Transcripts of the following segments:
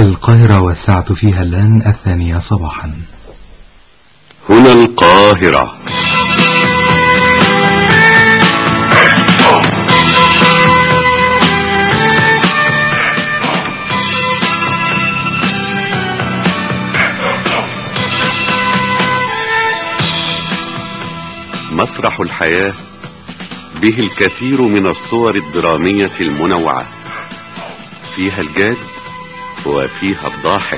القاهرة والساعة فيها الآن الثانية صباحا هنا القاهرة مسرح الحياة به الكثير من الصور الدرامية المنوعة فيها الجاد وفيها الضاحك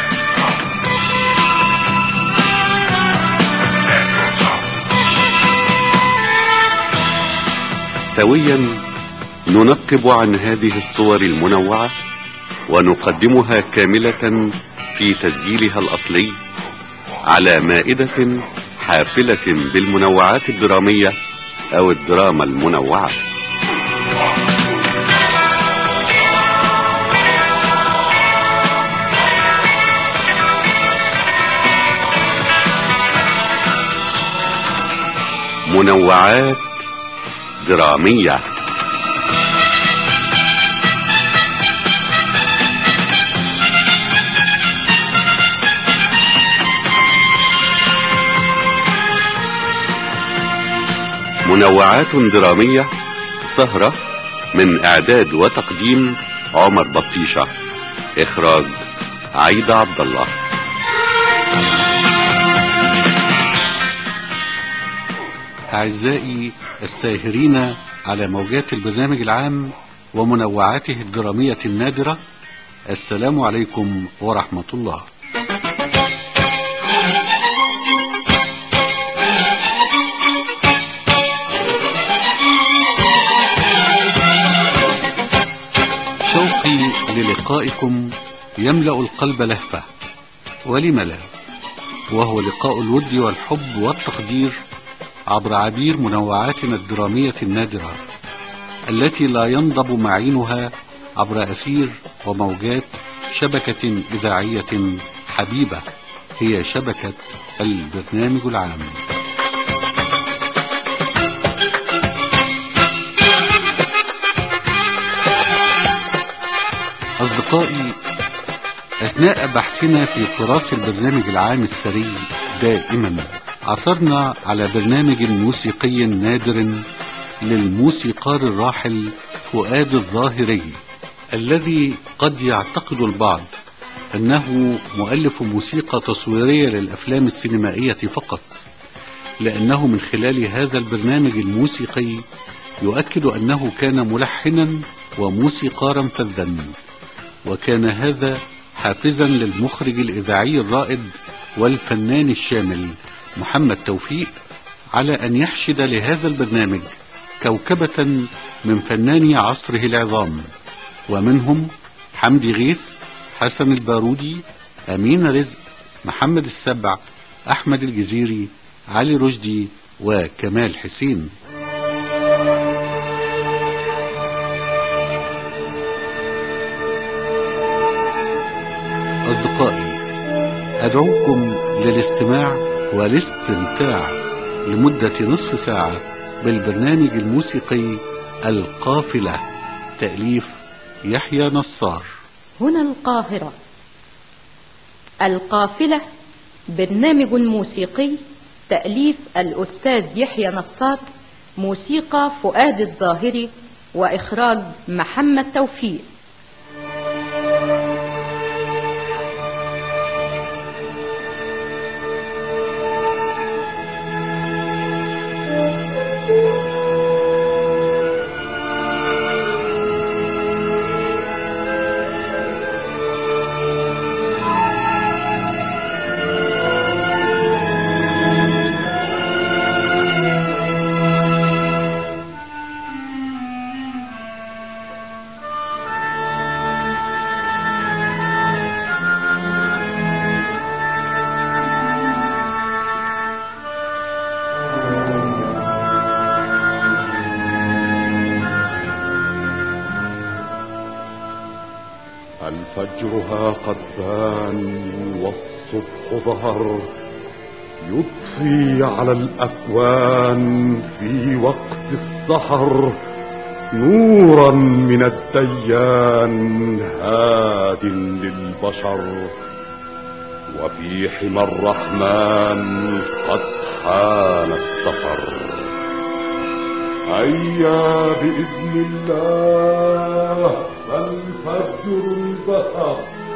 سويا ننقب عن هذه الصور المنوعة ونقدمها كاملة في تسجيلها الأصلي على مائدة حافلة بالمنوعات الدرامية أو الدراما المنوعة منوعات درامية منوعات درامية سهرة من اعداد وتقديم عمر بطيشة اخراج عيدة عبد الله أعزائي الساهرين على موجات البرنامج العام ومنوعاته الدرامية النادرة السلام عليكم ورحمة الله شوقي للقائكم يملأ القلب لهفة ولم لا وهو لقاء الود والحب والتقدير عبر عبير منوعاتنا الدرامية النادرة التي لا ينضب معينها عبر أثير وموجات شبكة إذاعية حبيبة هي شبكة البرنامج العام أصدقائي أثناء بحثنا في تراث البرنامج العام الثري دائما عثرنا على برنامج موسيقي نادر للموسيقار الراحل فؤاد الظاهري الذي قد يعتقد البعض أنه مؤلف موسيقى تصويرية للأفلام السينمائية فقط لأنه من خلال هذا البرنامج الموسيقي يؤكد أنه كان ملحنا وموسيقارا فذا وكان هذا حافزا للمخرج الإذاعي الرائد والفنان الشامل محمد توفيق على أن يحشد لهذا البرنامج كوكبة من فناني عصره العظام ومنهم حمدي غيث حسن البارودي أمين رزق محمد السبع أحمد الجزيري علي رشدي وكمال حسين أصدقائي أدعوكم للاستماع والاستمتاع لمدة نصف ساعة بالبرنامج الموسيقي القافلة تأليف يحيى نصار هنا القاهرة القافلة برنامج موسيقي تأليف الأستاذ يحيى نصار موسيقى فؤاد الظاهري وإخراج محمد توفيق فجرها قد بان والصبح ظهر يضفي على الأكوان في وقت السحر نورا من الديان هاد للبشر وفي حمى الرحمن قد حان السفر هيا بإذن الله فالفجر البصر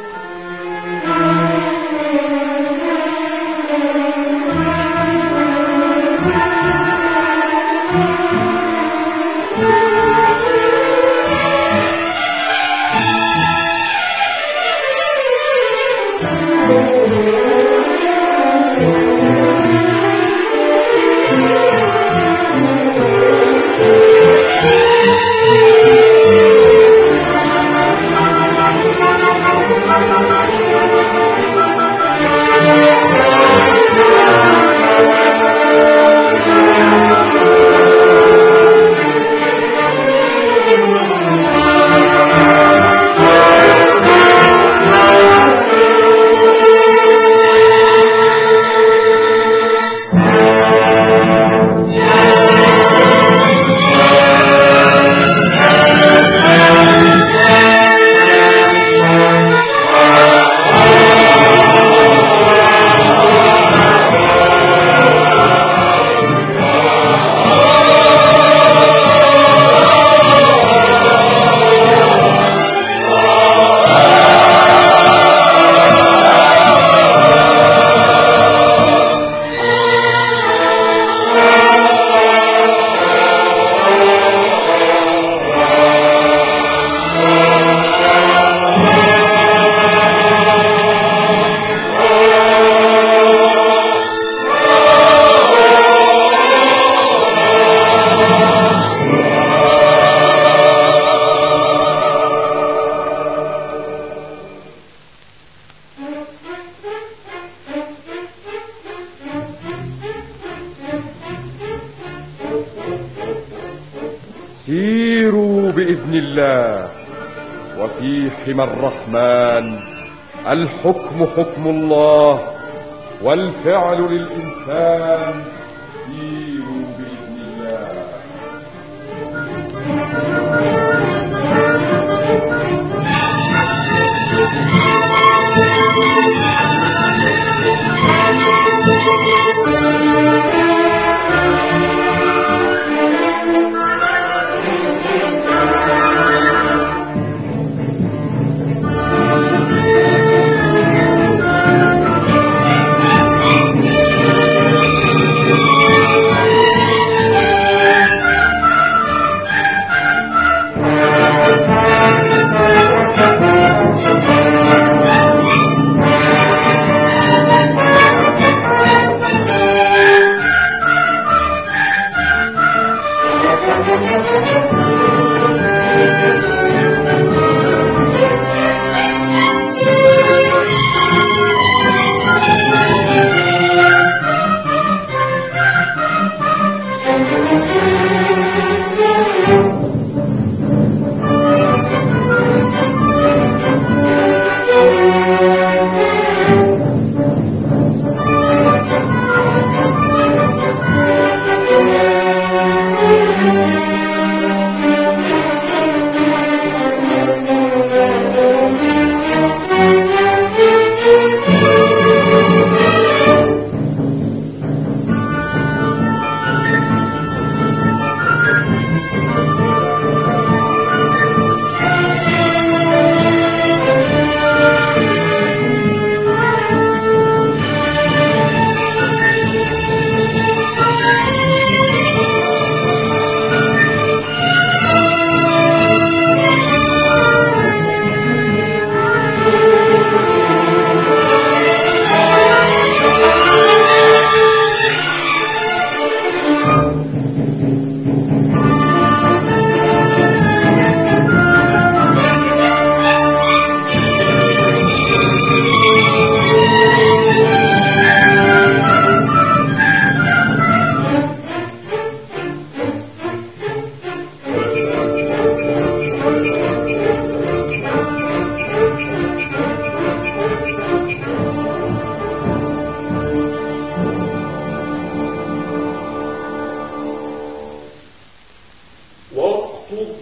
سيروا بإذن الله وفي حمى الرحمن الحكم حكم الله والفعل للإنسان سيروا بإذن الله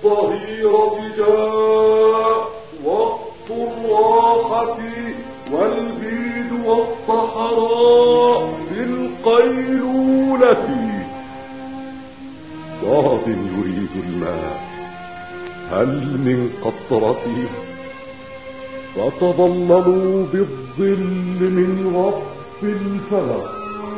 الظهيرة جاء وقت الراحة والبيد والصحراء بالقيلولة صاد يريد الماء هل من قطرته فتضللوا بالظل من رب الفلق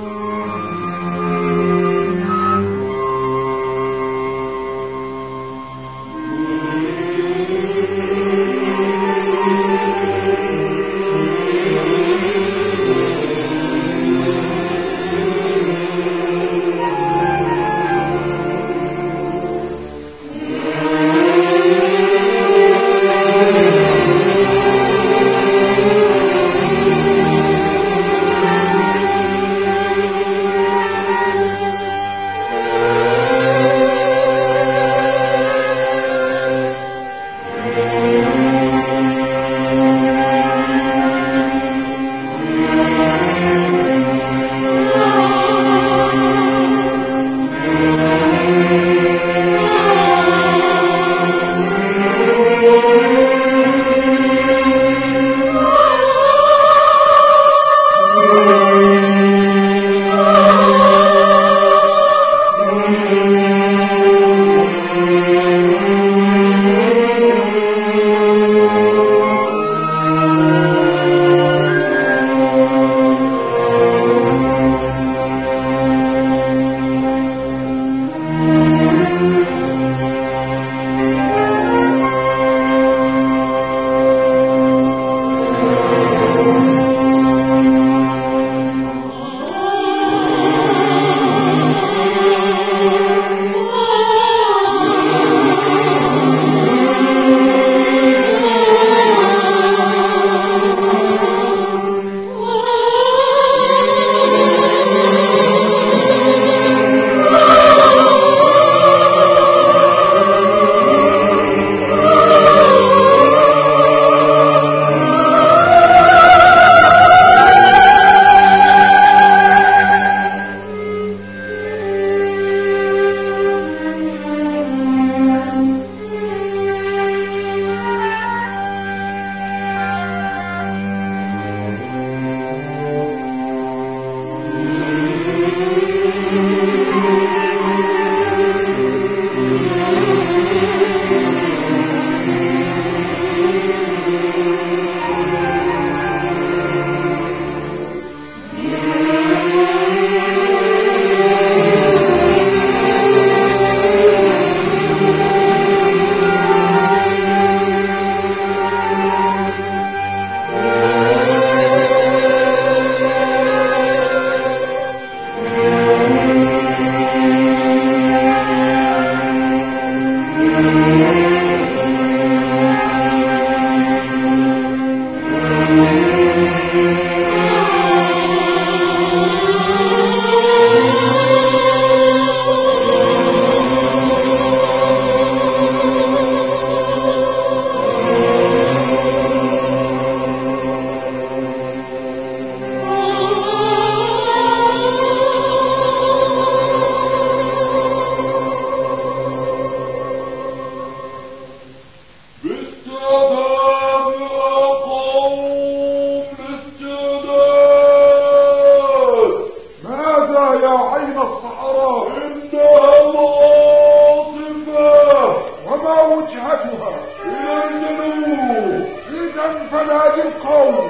فنادي القوم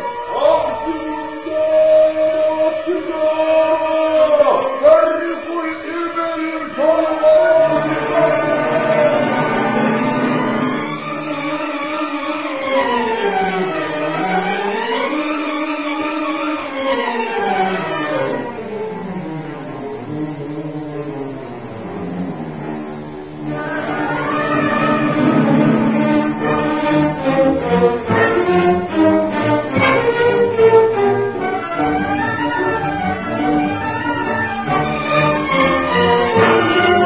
أحسن الدار والتجارة فرقوا الإبل فالله Thank you.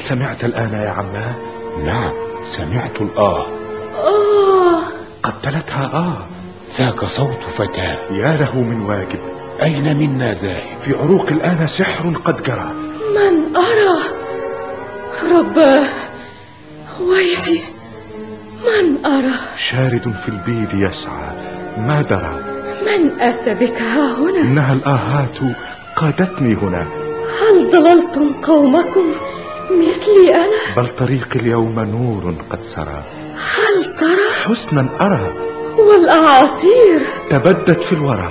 سمعت الآن يا عماه نعم سمعت الآه آه قتلتها آه ذاك صوت فتاة يا له من واجب أين منا ذاهب في عروق الآن سحر قد جرى من أرى رباه ويحي من أرى شارد في البيد يسعى ما درى من أتى بك ها هنا إنها الآهات قادتني هنا هل ضللتم قومكم مثلي أنا بل طريق اليوم نور قد سرى هل ترى حسنا أرى والأعاصير تبدت في الورى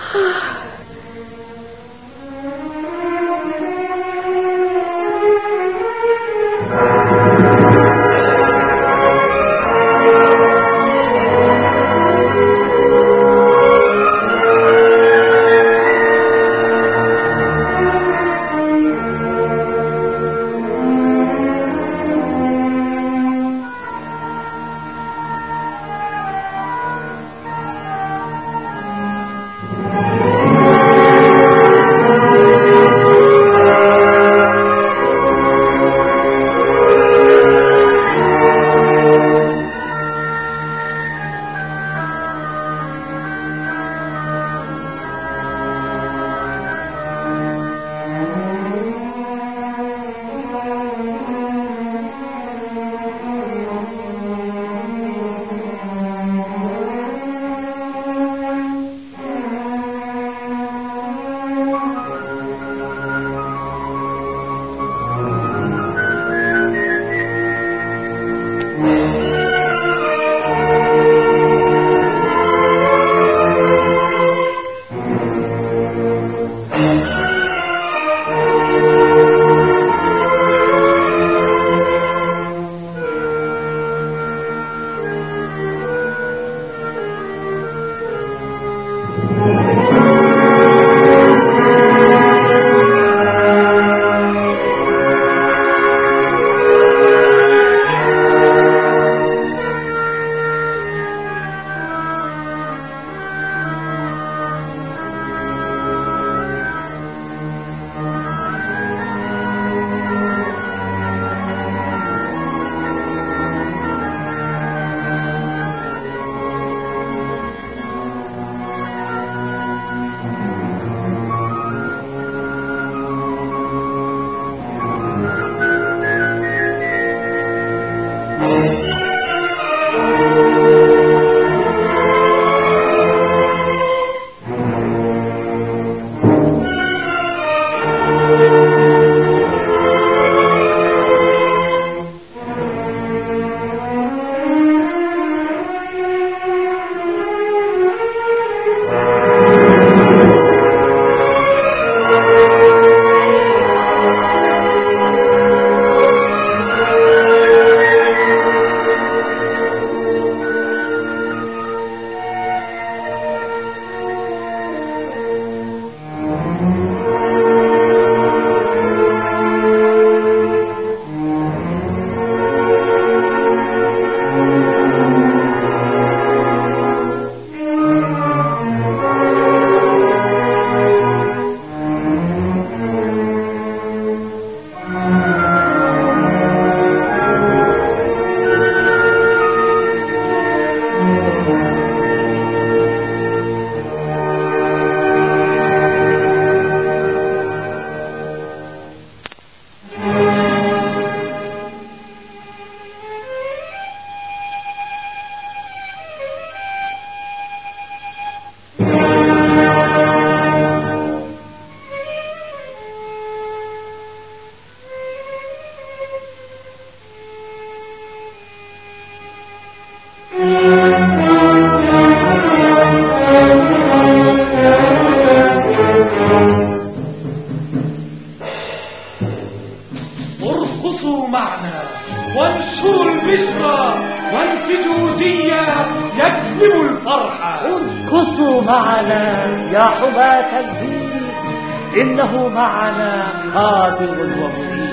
ارقصوا معنا وانشروا البشرى وانسجوا زيا يكمل الفرحة ارقصوا معنا يا حماة البيت إنه معنا قادر ومريد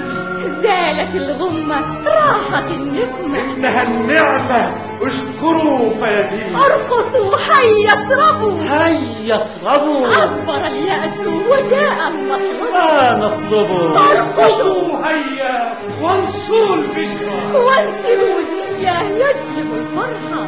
زالت الغمة راحت النسمة إنها النعمة اشكروا فيزيد ارقصوا هيا اضربوا هيا اطربوا عبر اليأس وجاء المطلوب ما نطلبه ارقصوا هيا وانصروا البشرى وانسبوا زياه يجلب الفرحة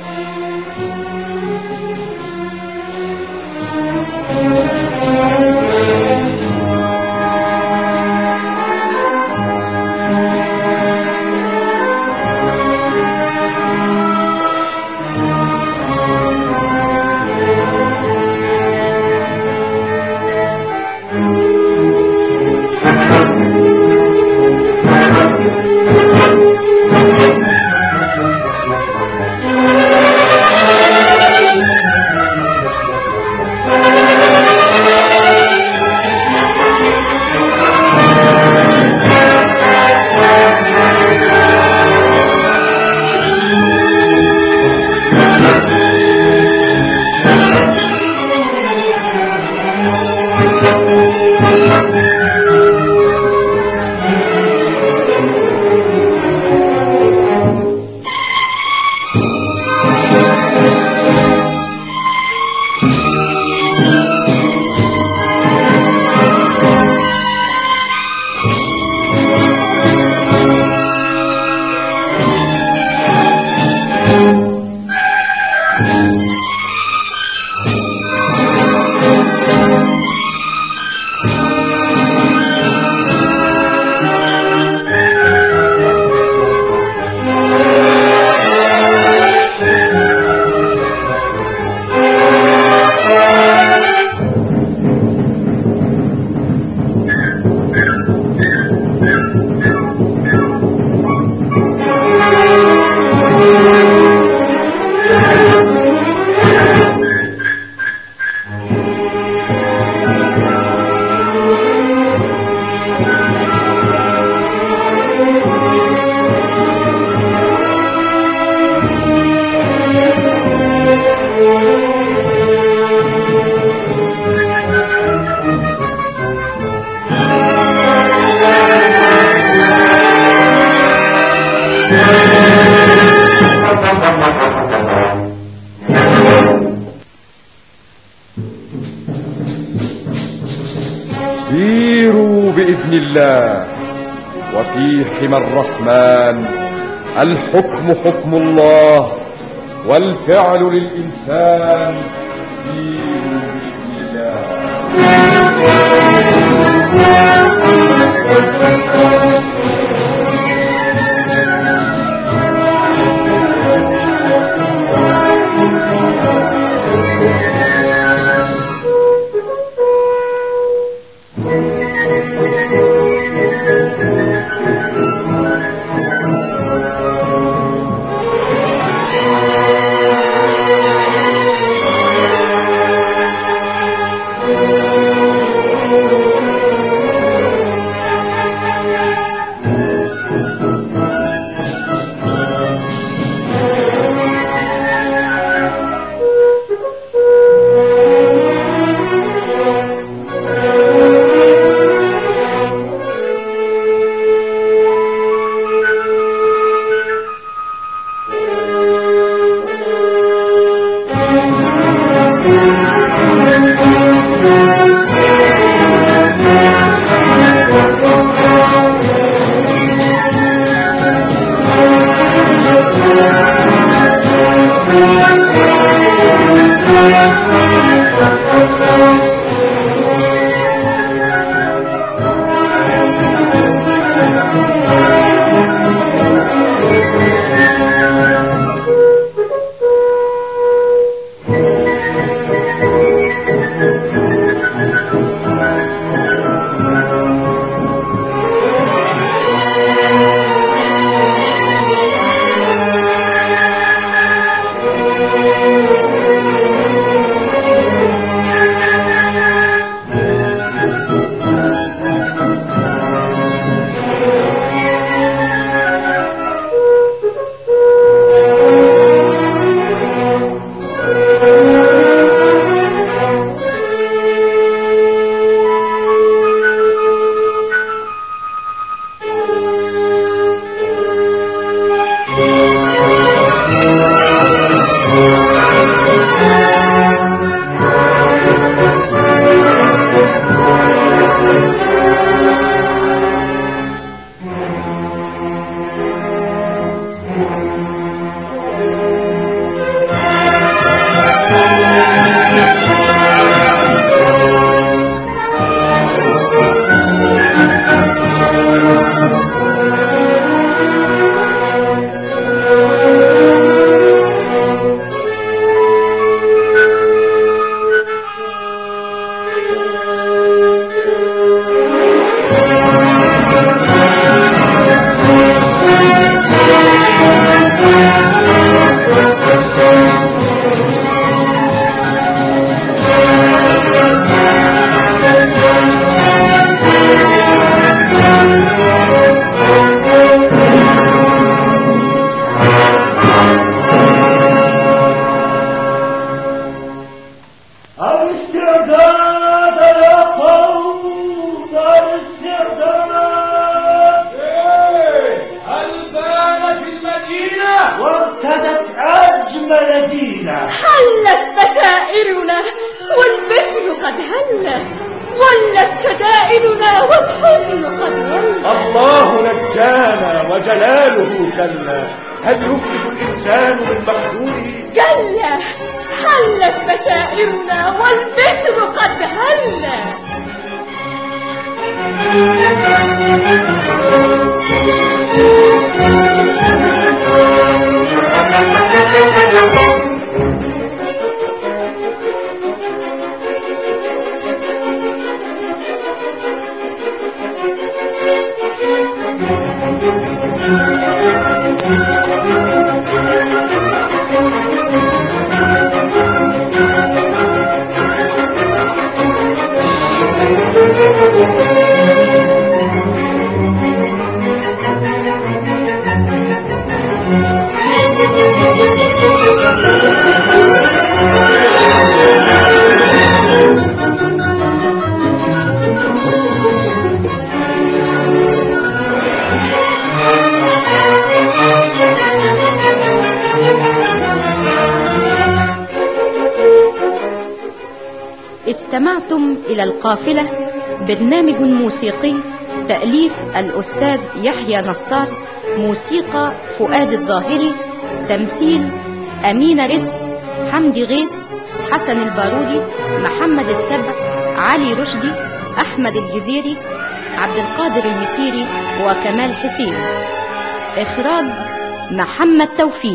سيروا بإذن الله وفي حمى الرحمن الحكم حكم الله والفعل للإنسان سيروا بإذن الله يزينا حلت بشائرنا والبشر قد هل ولت شدائدنا والحزن قد ول الله نجانا وجلاله جل هل يفلح الإنسان من مقدوره جل حلت بشائرنا والبشر قد هل استمعتم إلى القافلة برنامج موسيقي تأليف الأستاذ يحيى نصار موسيقى فؤاد الظاهري تمثيل أمينة رزق حمدي غيث حسن البارودي محمد السبع علي رشدي أحمد الجزيري عبد القادر المسيري وكمال حسين إخراج محمد توفيق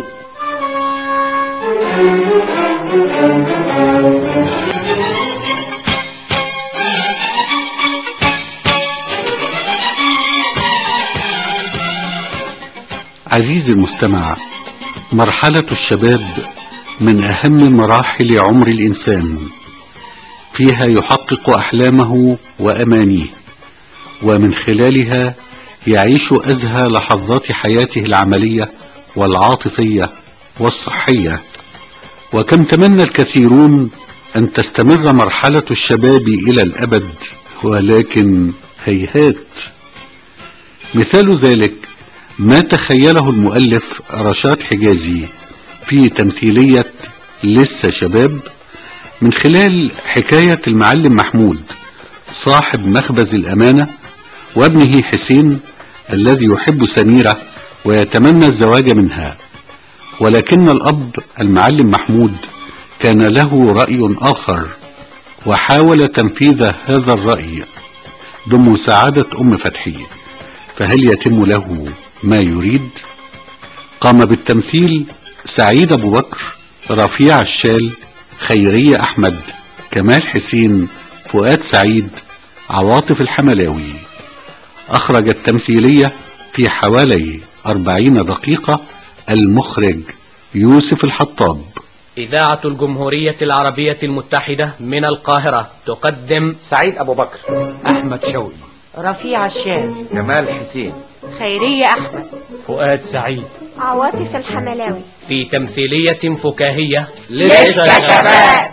عزيزي المستمع مرحلة الشباب من أهم مراحل عمر الإنسان فيها يحقق أحلامه وأمانيه ومن خلالها يعيش أزهى لحظات حياته العملية والعاطفية والصحية وكم تمنى الكثيرون أن تستمر مرحلة الشباب إلى الأبد ولكن هيهات مثال ذلك ما تخيله المؤلف رشاد حجازي في تمثيلية لسه شباب من خلال حكاية المعلم محمود صاحب مخبز الأمانة وابنه حسين الذي يحب سميرة ويتمنى الزواج منها ولكن الأب المعلم محمود كان له رأي آخر وحاول تنفيذ هذا الرأي بمساعدة أم فتحي فهل يتم له ما يريد قام بالتمثيل سعيد أبو بكر رفيع الشال خيرية أحمد كمال حسين فؤاد سعيد عواطف الحملاوي أخرج التمثيلية في حوالي أربعين دقيقة المخرج يوسف الحطاب إذاعة الجمهورية العربية المتحدة من القاهرة تقدم سعيد أبو بكر أحمد شوقي رفيع الشام جمال حسين خيرية أحمد فؤاد سعيد عواطف الحملاوي في تمثيلية فكاهية لسه شباب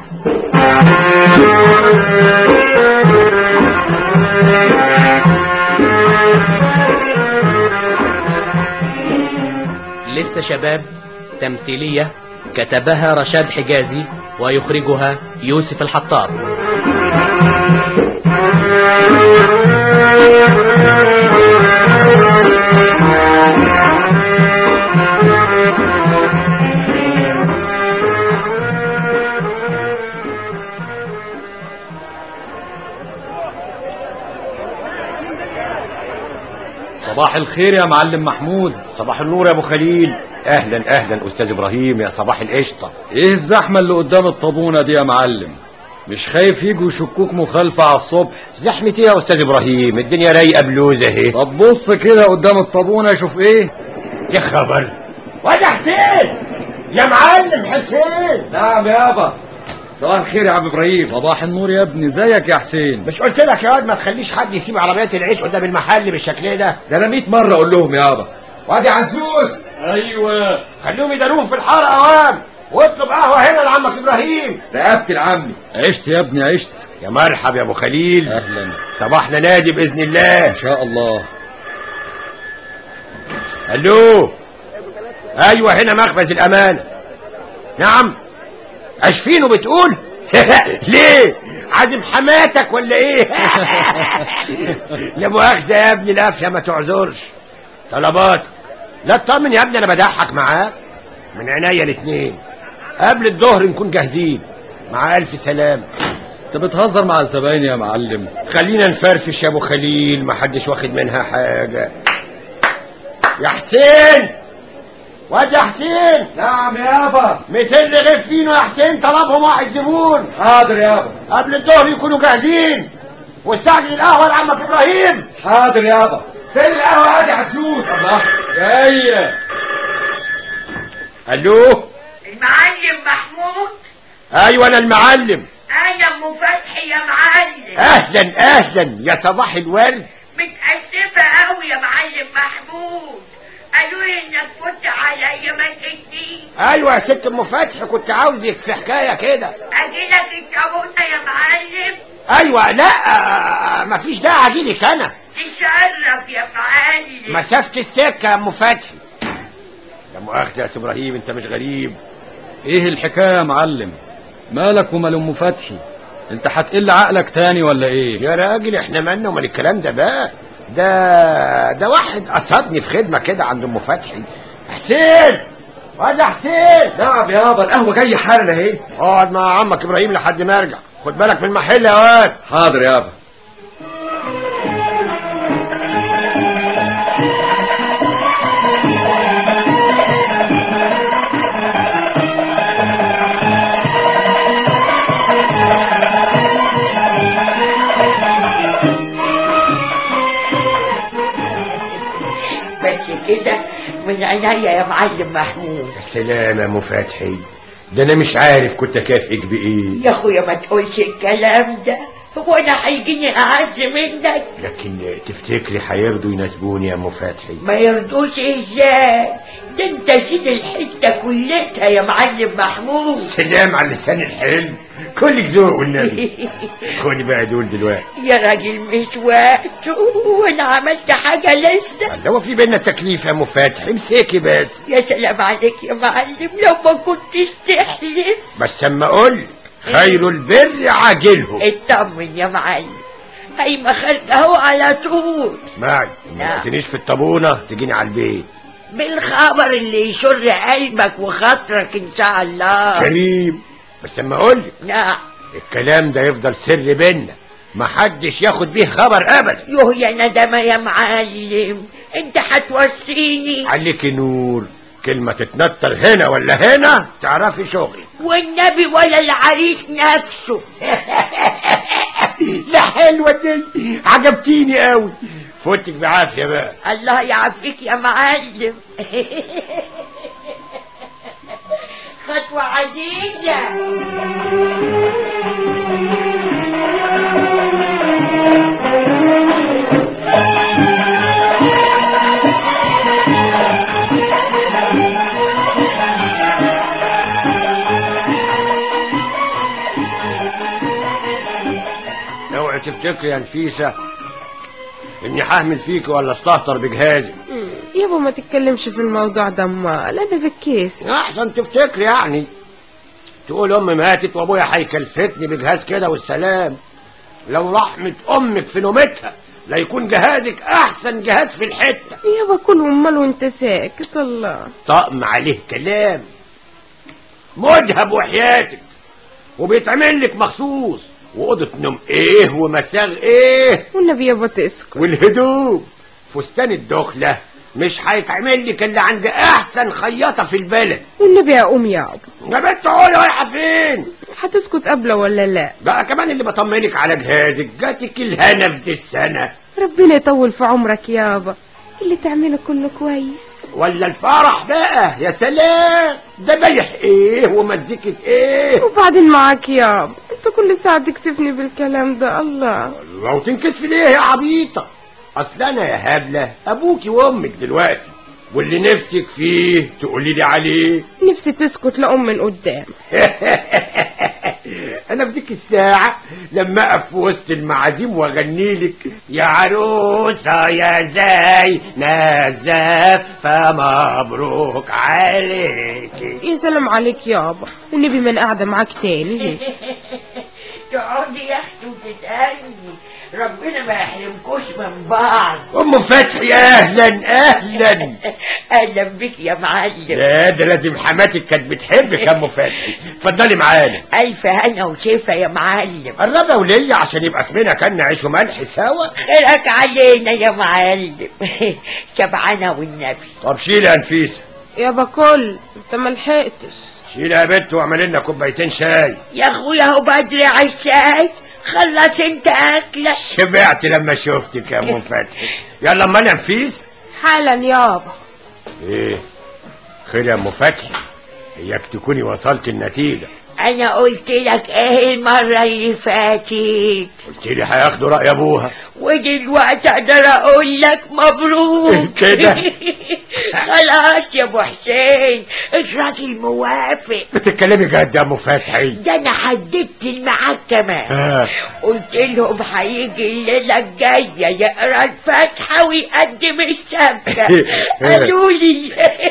لسه شباب تمثيلية كتبها رشاد حجازي ويخرجها يوسف الحطاب صباح الخير يا معلم محمود صباح النور يا ابو خليل اهلا اهلا استاذ ابراهيم يا صباح القشطه ايه الزحمه اللي قدام الطابونه دي يا معلم مش خايف يجوا يشكوك مخالفه على الصبح زحمه ايه يا استاذ ابراهيم الدنيا رايقه بلوزه اهي طب بص كده قدام الطابونه شوف ايه يا خبر واد حسين يا معلم حسين نعم يابا صباح الخير يا عم ابراهيم صباح النور يا ابني ازيك يا حسين مش قلت لك يا واد ما تخليش حد يسيب عربيات العيش قدام المحل بالشكل ده ده انا 100 مره اقول لهم يابا وادي عزوز ايوه خليهم يداروهم في الحاره اوام واطلب قهوه هنا لعمك ابراهيم رقبتي لعمي عشت يا ابني عشت يا مرحب يا ابو خليل اهلا صباحنا نادي باذن الله ان شاء الله الو ايوه هنا مخبز الامانه نعم اشفين وبتقول ليه عازم حماتك ولا ايه لا مؤاخذة يا ابني القافية ما تعذرش طلباتك لا تطمن يا ابني انا بضحك معاك من عينيا الاتنين قبل الظهر نكون جاهزين مع الف سلام انت بتهزر مع الزباين يا معلم خلينا نفرفش يا ابو خليل ما حدش واخد منها حاجة يا حسين واد يا حسين نعم يابا 200 رغيف فينو يا حسين طلبهم واحد زبون حاضر يابا قبل الظهر يكونوا جاهزين واستعجل القهوة لعمك ابراهيم حاضر يابا فين القهوة يا عجوز الله جاية الو المعلم محمود ايوه انا المعلم انا ام فتحي يا معلم اهلا اهلا يا صباح الورد متأسفة قوي يا معلم محمود قالوا لي انك كنت عليا ما تديش ايوه يا ست ام فتحي كنت عاوزك في حكايه كده اجي لك التابوتة يا معلم ايوه لا آه، مفيش داعي اجيلك انا تشرف يا معلم مسافه السكه يا ام فتحي لا مؤاخذه يا سي ابراهيم انت مش غريب ايه الحكاية يا معلم مالك ومال ام فتحي انت هتقل عقلك تاني ولا ايه يا راجل احنا مالنا ومال الكلام ده بقى ده ده واحد قصدني في خدمه كده عند ام فتحي حسين واد يا حسين نعم يابا القهوة جاية حالا اهي اقعد مع عمك ابراهيم لحد ما ارجع خد بالك من المحل يا واد حاضر يابا بس كده من عينيا يا معلم محمود يا سلام يا ام فتحي ده انا مش عارف كنت اكافئك بايه يا اخويا ما تقولش الكلام ده هو انا هيجيني اعز منك لكن تفتكري هيرضوا يناسبوني يا ام فتحي ما يرضوش ازاي ده انت سيد الحته كلتها يا معلم محمود سلام على لسان الحلو كلك ذوق والنبي خدي بقى دول دلوقتي يا راجل مش وقته وانا عملت حاجه لسه اللي هو في بينا تكليف يا ام فتحي امسكي بس يا سلام عليك يا معلم لو ما كنتش تحلف بس اما اقول خير البر عاجله اطمن يا معلم قايمه خارجه اهو على طول اسمعي ما نعم. قلتنيش في الطابونه تجيني على البيت بالخبر اللي يشر قلبك وخاطرك ان شاء الله كريم بس اما اقول لك نعم الكلام ده يفضل سر بينا محدش ياخد بيه خبر ابدا يوه يا ندمة يا معلم انت هتوصيني عليك نور كلمة تتنطر هنا ولا هنا تعرفي شغلي والنبي ولا العريس نفسه لا حلوة دي عجبتيني قوي فوتك بعافية بقى الله يعافيك يا معلم خطوة عزيزة اوعي تفتكري يا نفيسة اني هحمل فيك ولا استهتر بجهازي يابا ما تتكلمش في الموضوع ده امال انا في الكيس احسن تفتكري يعني تقول امي ماتت وابويا هيكلفتني بجهاز كده والسلام لو رحمة امك في نومتها لا يكون جهازك احسن جهاز في الحتة يابا كل امال وانت ساكت الله طقم عليه كلام مذهب وحياتك وبيتعمل لك مخصوص وأوضة نوم ايه ومساغ ايه والنبي يابا تسكت والهدوم فستان الدخلة مش هيتعمل لك الا عند احسن خياطة في البلد والنبي اقوم يابا يا بنت قولي رايحة فين هتسكت قبله ولا لا بقى كمان اللي بطمنك على جهازك جاتك الهنا في دي السنة ربنا يطول في عمرك يابا اللي تعمله كله كويس ولا الفرح بقى يا سلام ده بايح ايه ومزيكة ايه وبعدين معاك يابا انت كل ساعة تكسفني بالكلام ده الله لو تنكسفي ليه يا عبيطة اصل انا يا هبلة ابوكي وامك دلوقتي واللي نفسك فيه تقولي لي عليه نفسي تسكت لأم من قدام انا في ديك الساعة لما اقف في وسط المعازيم واغني لك يا عروسة يا زي نزافة مبروك عليكي يا سلام عليك يابا والنبي من قاعدة معاك تاني تقعدي يا اختي وتسألني ربنا ما يحرمكوش من بعض ام فتحي اهلا اهلا اهلا بك يا معلم لا ده لازم حماتك كانت بتحبك يا ام فتحي اتفضلي معانا الف هنا وشفا يا معلم قربها وليا عشان يبقى اسمنا كان نعيش ملح سوا خيرك علينا يا معلم شبعانة والنبي طب شيل يا نفيسه يابا كل انت ملحقتش شيل يا بنت واعمل لنا كوبايتين شاي يا اخويا هو بدري عالشاي خلص انت اكلك شبعت لما شفتك يا ام فتحي يلا اما انا نفيس حالا يابا ايه خير يا ام فتحي اياك تكوني وصلت النتيجه انا قلت لك ايه المرة اللي فاتت قلت لي هياخدوا راي ابوها ودلوقتي اقدر اقول لك مبروك كده خلاص يا ابو حسين الراجل موافق بتتكلمي جد يا ام فتحي ده انا حددت الميعاد كمان آه. قلت لهم هيجي الليله الجايه يقرا الفاتحه ويقدم الشبكه قالوا لي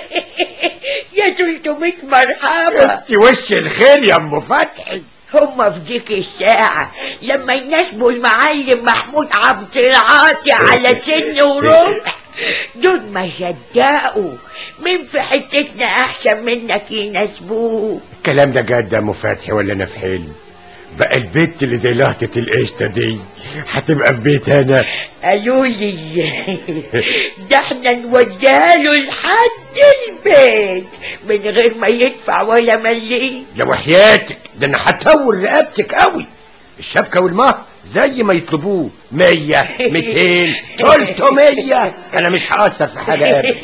يا 300 مرحبا انت وش الخير يا ام فتحي هما في ديك الساعة لما يناسبوا المعلم محمود عبد العاطي على سن وربع دول ما صدقوا مين في حتتنا أحسن منك يناسبوه الكلام ده جد يا ام فتحي ولا انا في حلم بقى البت اللي زي لقطة القشطة دي هتبقى في بيت انا قالوا لي ده احنا نوديها له لحد البيت من غير ما يدفع ولا مليم يا وحياتك ده انا هطول رقبتك قوي الشبكة والمهر زي ما يطلبوه مية ميتين تلتمية انا مش هأثر في حاجة ابدا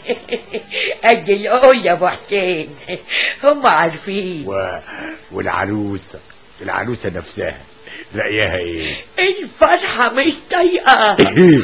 قد القول يا ابو حسين هم عارفين و... والعروسة العروسة نفسها رأيها ايه الفرحة مش طايقة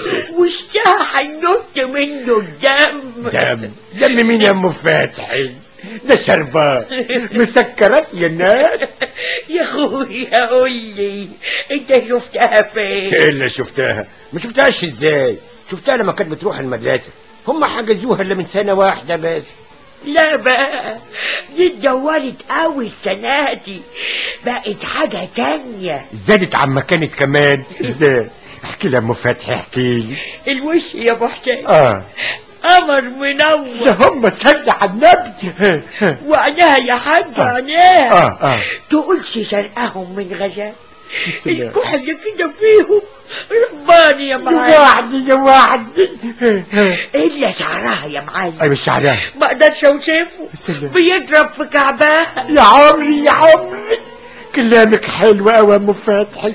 وشها هينط منه الدم دم دم مين يا ام فتحي ده شربات مسكرات يا الناس يا اخويا قول لي انت شفتها فين ايه اللي شفتها ما شفتهاش ازاي شفتها لما كانت بتروح المدرسة هم حجزوها الا من سنة واحدة بس لا بقى دي اتدورت قوي السنة دي بقت حاجة تانية زادت عما كانت كمان ازاي احكي لي ام فتحي احكي لي الوش يا ابو حسين اه قمر منور ده هم صلي على النبي وعينيها يا حاج عينيها اه اه تقولش سرقاهم من غزال الكحل كده فيهم رباني يا معلم يا وحدي يا وحدي الا شعرها يا معلم ايوه شعرها ما اقدرش اوصفه سلام. بيضرب في كعبها يا عمري يا عمري كلامك حلو قوي يا ام فتحي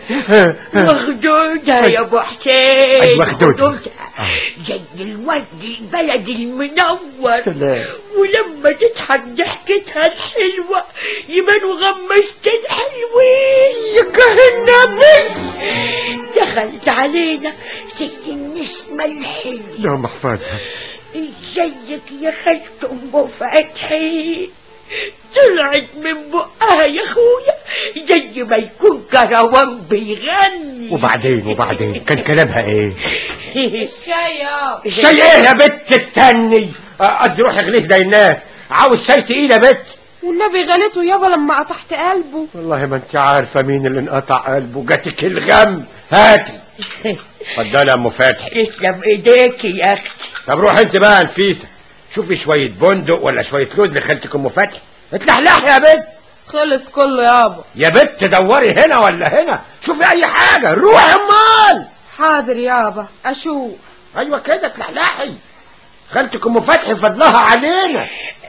مخدودها يا ابو حسين أيوة مخدودة. خدودها. زي الورد البلد المنور سلام ولما تضحك ضحكتها الحلوة يبانوا غمشتين حلوين يا النبي دخلت علينا زي النسمة الحلوة اللهم احفظها ازيك يا خالة ام فتحي طلعت من بقها يا اخويا زي ما يكون كروان بيغني وبعدين وبعدين كان كلامها ايه الشاي يابا الشاي ايه يا بت استني آه، قصدي روح اغليه زي الناس عاوز شاي تقيل يا بت والنبي غنيته يابا لما قطعت قلبه والله ما انت عارفه مين اللي انقطع قلبه جاتك الغم هاتي اتفضلي يا ام فتحي تسلم ايديك يا اختي طب روح انت بقى يا نفيسه شوفي شويه بندق ولا شويه لوز لخالتك ام فتحي اتلحلح يا بت خلص كله يابا يا بت دوري هنا ولا هنا شوفي اي حاجه روحي امال حاضر يابا اشوف ايوه كده اتلحلحي خالتك ام فتحي فضلها علينا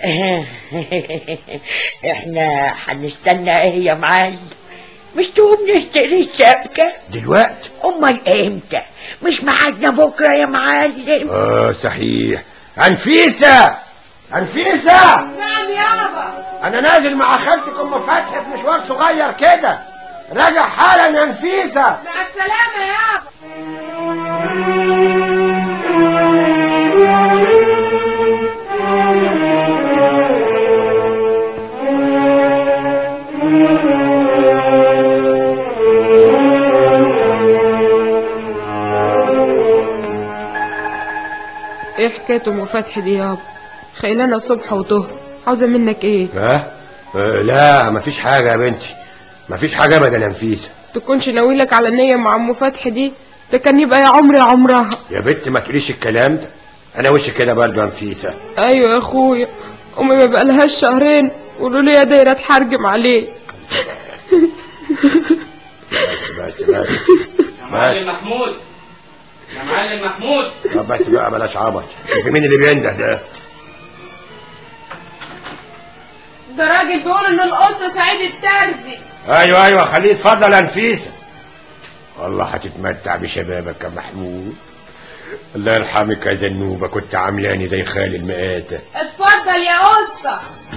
احنا هنستنى ايه يا معلم مش تقوم نشتري الشبكة دلوقتي امال امتى مش ميعادنا بكرة يا معلم اه صحيح انفيسه انفيسه نعم يابا انا نازل مع خالتك ام فتحي في مشوار صغير كده راجع حالا يا نفيسه مع السلامة يابا حكاية ام فتحي دي يابا خيلانة صبح وظهر عاوزة منك ايه ها أه لا مفيش حاجة يا بنتي مفيش حاجة ابدا يا نفيسة تكونش ناويلك على نية مع ام فتحي دي ده كان يبقى يا عمري عمرها يا بنتي ما تقوليش الكلام ده انا وش كده برضه يا نفيسة ايوه يا اخويا امي ما بقالهاش شهرين قولوا لي يا دايره اتحرجم عليه بس بس يا معلم محمود يا معلم محمود طب بس بقى بلاش عبط شوفي مين اللي بينده ده ده راجل بيقول ان القط سعيد الترزي ايوه ايوه خليه يتفضل يا نفيسة والله هتتمتع بشبابك يا محمود الله يرحمك يا زنوبة كنت عاملاني زي خالي المآتة اتفضل يا قصة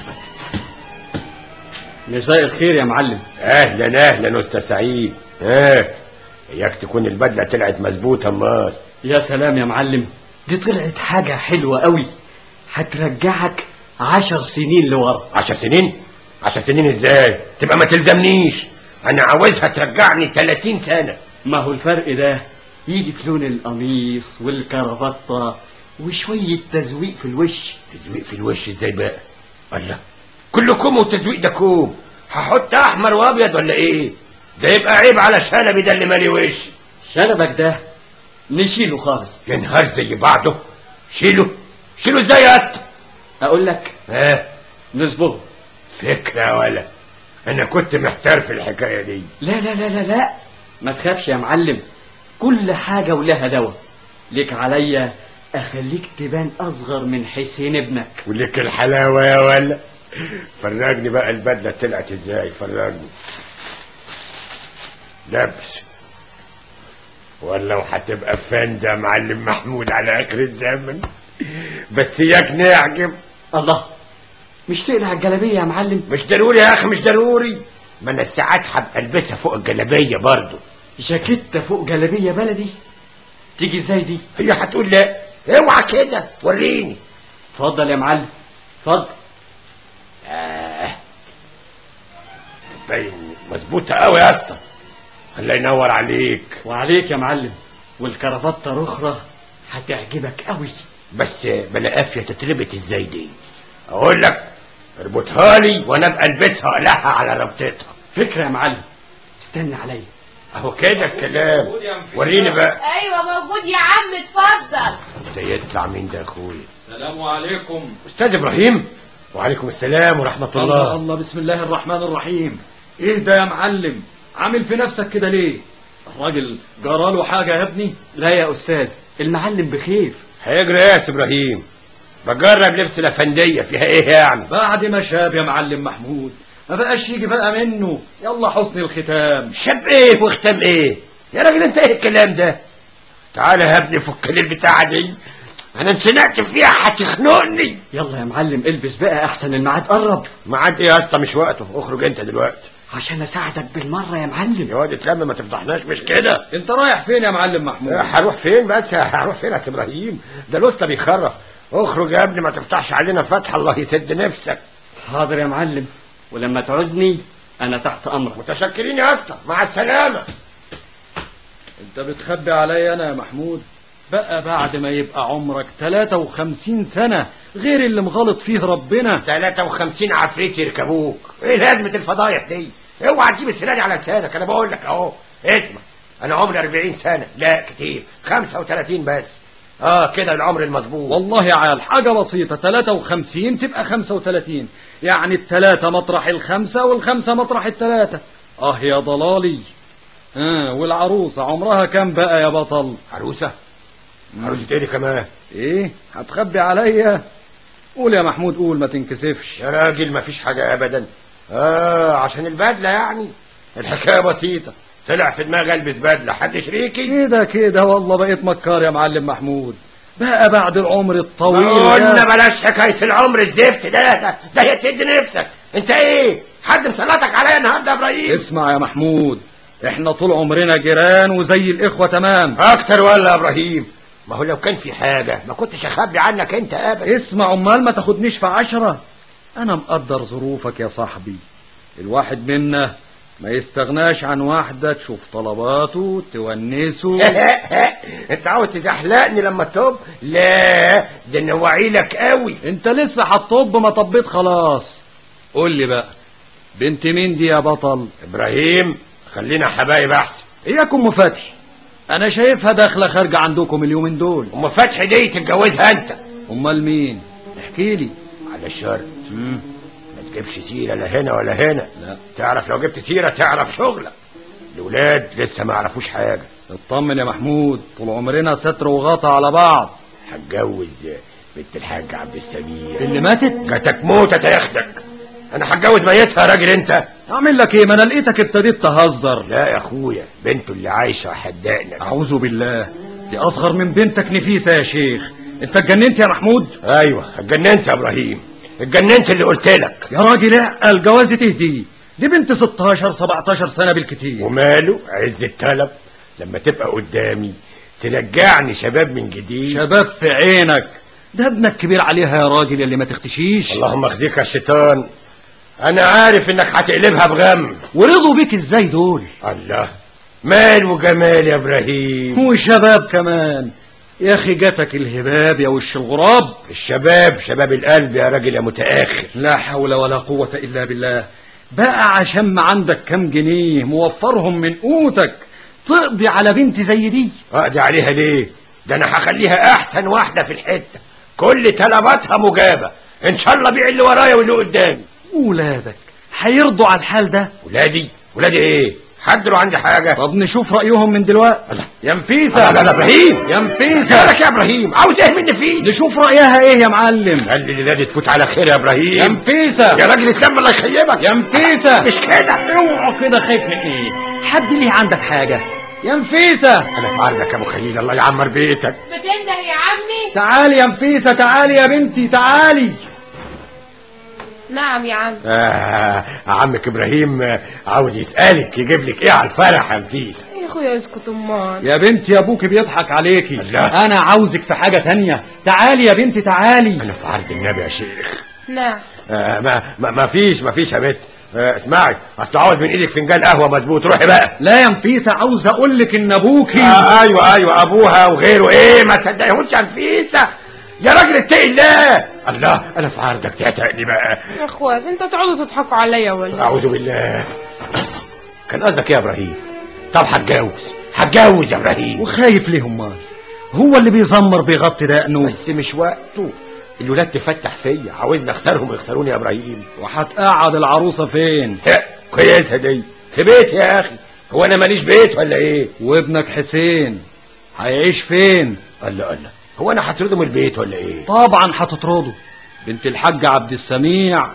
مساء الخير يا معلم اهلا اهلا استاذ سعيد ها اياك تكون البدلة طلعت مظبوطة امال يا سلام يا معلم دي طلعت حاجة حلوة قوي هترجعك عشر سنين لورا عشر سنين عشر سنين ازاي تبقى ما تلزمنيش انا عاوزها ترجعني 30 سنة ما هو الفرق ده يجي في لون القميص والكرافتة وشوية تزويق في الوش تزويق في الوش ازاي بقى الله كلكم والتزويق ده كوم هحط احمر وابيض ولا ايه ده يبقى عيب على شنبي ده اللي مالي وشي شنبك ده نشيله خالص يا نهار زي بعضه شيله شيله ازاي يا اسطى اقول لك ها نصبغه فكرة ولا انا كنت محتار في الحكاية دي لا لا لا لا لا ما تخافش يا معلم كل حاجة ولها دواء ليك عليا اخليك تبان اصغر من حسين ابنك ولك الحلاوة يا ولا فرجني بقى البدلة طلعت ازاي فرجني لبس ولا وهتبقى فاندا معلم محمود على اخر الزمن بس اياك نعجب الله مش تقلع الجلابية يا معلم مش ضروري يا اخي مش ضروري ما انا ساعات هبقى البسها فوق الجلابية برضو جاكيتة فوق جلابية بلدي تيجي ازاي دي هي هتقول لا اوعى كده وريني اتفضل يا معلم اتفضل آه. باين مظبوطة قوي يا اسطى الله ينور عليك وعليك يا معلم والكرافتة رخرة هتعجبك قوي بس بلا قافية تتربط ازاي دي اقول لك اربطها لي وانا ابقى البسها واقلعها على ربطتها فكرة يا معلم استنى عليا اهو كده الكلام وريني بقى ايوه موجود يا عم اتفضل ده يطلع مين ده يا اخويا السلام عليكم استاذ ابراهيم وعليكم السلام ورحمة الله الله الله بسم الله الرحمن الرحيم ايه ده يا معلم عامل في نفسك كده ليه الراجل جراله حاجة يا ابني لا يا استاذ المعلم بخير هيجري ايه يا أستاذ ابراهيم بجرب لبس الافندية فيها ايه يعني بعد ما شاب يا معلم محمود ما بقاش يجي بقى منه يلا حسن الختام شاب ايه وختام ايه يا راجل انت ايه الكلام ده تعالى يا ابني فك لي البتاعة دي انا انسنقت فيها هتخنقني يلا يا معلم البس بقى احسن الميعاد قرب ميعاد ايه يا اسطى مش وقته اخرج انت دلوقتي عشان اساعدك بالمرة يا معلم يا واد اتلم ما تفضحناش مش كده انت رايح فين يا معلم محمود هروح فين بس هروح فين يا أستاذ ابراهيم ده الوسطى بيخرف اخرج يا ابني ما تفتحش علينا فتح الله يسد نفسك حاضر يا معلم ولما تعوزني انا تحت امرك متشكرين يا اسطى مع السلامة انت بتخبي عليا انا يا محمود بقى بعد ما يبقى عمرك 53 سنة غير اللي مغلط فيه ربنا 53 عفريت يركبوك ايه لازمة الفضايح دي اوعى تجيب السنة دي على لسانك انا بقول لك اهو اسمع انا عمري 40 سنة لا كتير 35 بس اه كده العمر المظبوط والله يا عيال حاجة بسيطة 53 تبقى 35 يعني التلاتة مطرح الخمسة والخمسة مطرح التلاتة اه يا ضلالي آه والعروسة عمرها كام بقى يا بطل عروسة عروسة ايه دي كمان ايه هتخبي عليا قول يا محمود قول ما تنكسفش يا راجل ما فيش حاجة ابدا اه عشان البدلة يعني الحكاية بسيطة طلع في دماغي البس بدلة حد شريكي كده كده والله بقيت مكار يا معلم محمود بقى بعد العمر الطويل قلنا ده بلاش حكاية العمر الزفت ده ده ده يسد نفسك انت ايه حد مسلطك عليا النهارده يا ابراهيم اسمع يا محمود احنا طول عمرنا جيران وزي الاخوة تمام اكتر ولا يا ابراهيم ما هو لو كان في حاجة ما كنتش اخبي عنك انت ابدا اسمع امال ما تاخدنيش في عشرة انا مقدر ظروفك يا صاحبي الواحد منا ما يستغناش عن واحدة تشوف طلباته تونسه انت عاوز تزحلقني لما تطب لا ده انا واعي لك قوي انت لسه هتطب ما طبيت خلاص قول لي بقى بنت مين دي يا بطل ابراهيم خلينا حبايب احسن اياكم ام فتحي انا شايفها داخله خارجه عندكم اليومين دول ام فتحي دي تتجوزها انت امال مين احكي لي على شرط ما تجيبش سيره لا هنا ولا هنا لا تعرف لو جبت سيره تعرف شغلك الولاد لسه ما يعرفوش حاجه اطمن يا محمود طول عمرنا ستر وغطا على بعض هتجوز بنت الحاج عبد السميع اللي ماتت جاتك موتة تاخدك انا هتجوز ميتها يا راجل انت اعمل لك ايه ما انا لقيتك ابتديت تهزر لا يا اخويا بنته اللي عايشه حدقنا اعوذ بالله دي اصغر من بنتك نفيسه يا شيخ انت اتجننت يا محمود ايوه اتجننت يا ابراهيم اتجننت اللي قلت لك يا راجل لا الجوازة تهدي دي بنت 16 17 سنه بالكتير وماله عز الطلب لما تبقى قدامي ترجعني شباب من جديد شباب في عينك ده ابنك كبير عليها يا راجل اللي ما تختشيش اللهم اخزيك يا الشيطان انا عارف انك هتقلبها بغم ورضوا بيك ازاي دول الله مال وجمال يا ابراهيم وشباب كمان يا اخي جاتك الهباب يا وش الغراب الشباب شباب القلب يا راجل يا متاخر لا حول ولا قوة الا بالله بقى عشان ما عندك كام جنيه موفرهم من قوتك تقضي على بنت زي دي اقضي عليها ليه ده انا هخليها احسن واحده في الحته كل طلباتها مجابه ان شاء الله بيع اللي ورايا واللي قدامي ولادك هيرضوا على الحال ده ولادي ولادي ايه حد له عندي حاجه طب نشوف رايهم من دلوقتي يا نفيسه لا لا ابراهيم يا نفيسه مالك يا ابراهيم عاوز ايه مني فيه نشوف رايها ايه يا معلم خلي الليله تفوت على خير يا ابراهيم يا نفيسه يا راجل اتلم الله يخيبك يا نفيسه مش كده اوعى كده خايف من ايه حد ليه عندك حاجه يا نفيسه انا في عرضك يا ابو خليل الله يعمر بيتك بتنده يا عمي تعالي يا نفيسه تعالي يا بنتي تعالي نعم يا عم آه عمك ابراهيم آه، عاوز يسالك يجيب لك ايه على الفرح يا نفيسه يا اخويا اسكت امال يا بنتي ابوك بيضحك عليكي الله. انا عاوزك في حاجه تانية تعالي يا بنتي تعالي انا في عرض النبي يا شيخ نعم آه ما, ما, ما فيش ما فيش يا بنت آه اسمعي اصل عاوز من ايدك فنجان قهوه مظبوط روحي بقى لا يا نفيسه عاوز اقول لك ان ابوكي آه ايوه ايوه ابوها وغيره ايه ما تصدقيهوش يا نفيسه يا راجل اتقي الله الله انا في عرضك تعتقني بقى يا اخوات انت تقعدوا تضحكوا عليا ولا اعوذ بالله كان قصدك ايه يا ابراهيم طب هتجوز هتجوز يا ابراهيم وخايف ليه امال هو اللي بيزمر بيغطي دقنه بس مش وقته الولاد تفتح فيا عاوزني اخسرهم ويخسروني يا ابراهيم وهتقعد العروسه فين ها، كويسه دي في بيت يا اخي هو انا ماليش بيت ولا ايه وابنك حسين هيعيش فين الله الله هو انا هطرده من البيت ولا ايه طبعا هتطرده بنت الحاج عبد السميع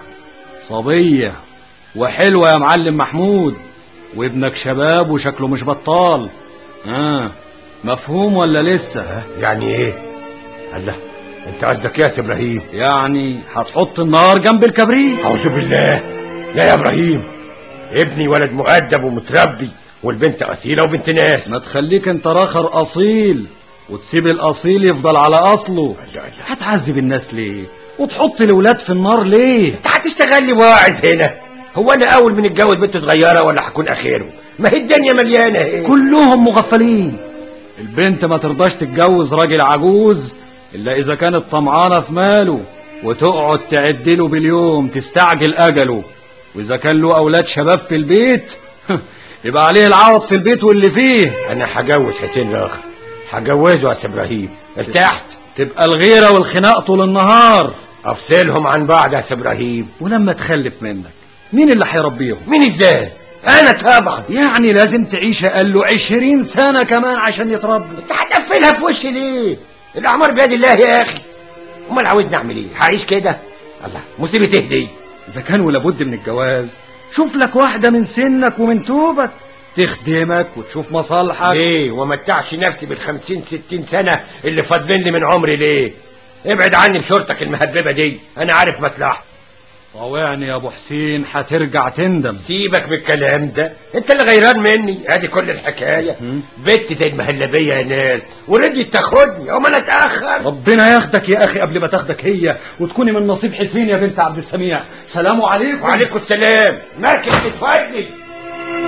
صبية وحلوة يا معلم محمود وابنك شباب وشكله مش بطال اه مفهوم ولا لسه يعني ايه الله انت قصدك إيه يا سي ابراهيم يعني هتحط النار جنب الكبريت اعوذ بالله لا يا ابراهيم ابني ولد مؤدب ومتربي والبنت اصيله وبنت ناس ما تخليك انت راخر اصيل وتسيب الاصيل يفضل على اصله الله الله هتعذب الناس ليه وتحط الولاد في النار ليه انت هتشتغل لي واعظ هنا هو انا اول من اتجوز بنت صغيره ولا هكون اخره ما هي الدنيا مليانه اهي كلهم مغفلين البنت ما ترضاش تتجوز راجل عجوز الا اذا كانت طمعانه في ماله وتقعد تعدله باليوم تستعجل اجله واذا كان له اولاد شباب في البيت يبقى عليه العوض في البيت واللي فيه انا هجوز حسين الاخر هجوزه يا سي ابراهيم ارتحت تبقى الغيره والخناق طول النهار افصلهم عن بعض يا سي ابراهيم ولما تخلف منك مين اللي هيربيهم مين ازاي انا طبعا يعني لازم تعيش اقل له عشرين سنه كمان عشان يتربوا انت هتقفلها في وشي ليه الاعمار بيد الله يا اخي امال عاوزني اعمل ايه هعيش كده الله مصيبه تهدي اذا كان ولابد من الجواز شوف لك واحده من سنك ومن توبك تخدمك وتشوف مصالحك ليه ومتعش نفسي بالخمسين ستين سنة اللي فاضلين لي من عمري ليه ابعد عني بشورتك المهببة دي انا عارف مصلحتي طاوعني يا ابو حسين هترجع تندم سيبك من الكلام ده انت اللي غيران مني ادي كل الحكاية بنت زي المهلبية يا ناس ورضيت تاخدني وما انا اتاخر ربنا ياخدك يا اخي قبل ما تاخدك هي وتكوني من نصيب حسين يا بنت عبد السميع سلام عليكم وعليكم السلام مركب تتودي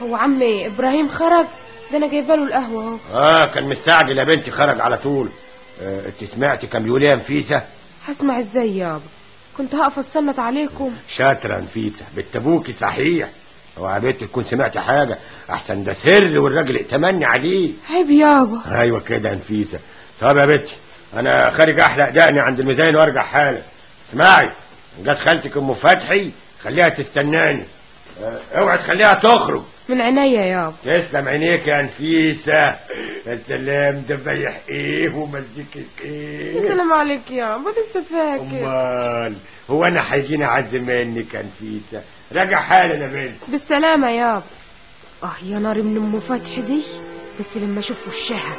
هو عمي ابراهيم خرج ده انا جايبه له القهوه اهو اه كان مستعجل يا بنتي خرج على طول آه انت سمعتي كان بيقول ايه يا نفيسه هسمع ازاي يابا كنت هقف اتصنت عليكم شاطره نفيسه بنت ابوكي صحيح هو يا بنت تكون سمعتي حاجه احسن ده سر والراجل ائتمني عليه عيب يابا ايوه كده يا نفيسه طب يا بنتي انا خارج احلق دقني عند الميزان وارجع حالا اسمعي جت خالتك ام فتحي خليها تستناني آه، اوعي تخليها تخرج من عينيا يابا تسلم عينيك يا نفيسة يا سلام ده بايح ايه ومزيكة ايه يا سلام عليك يابا لسه فاكر امال هو انا هيجيني عز منك يا نفيسة راجع حالا يا بنت بالسلامة يابا اه يا نار من ام فتحي دي بس لما اشوف وشها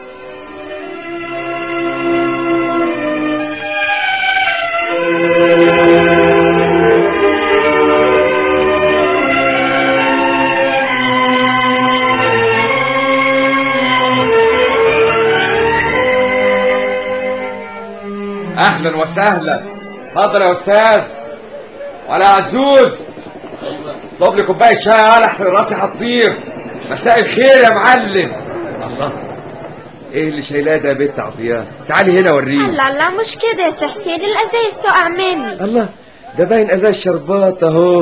اهلا وسهلا اتفضل يا استاذ ولا عزوز طب لي كوبايه شاي على احسن راسي هتطير مساء الخير يا معلم الله ايه اللي شايلاه ده يا بنت عطيان تعالي هنا وريني الله الله مش كده يا سي حسين الازايز تقع مني الله ده باين ازاز شربات اهو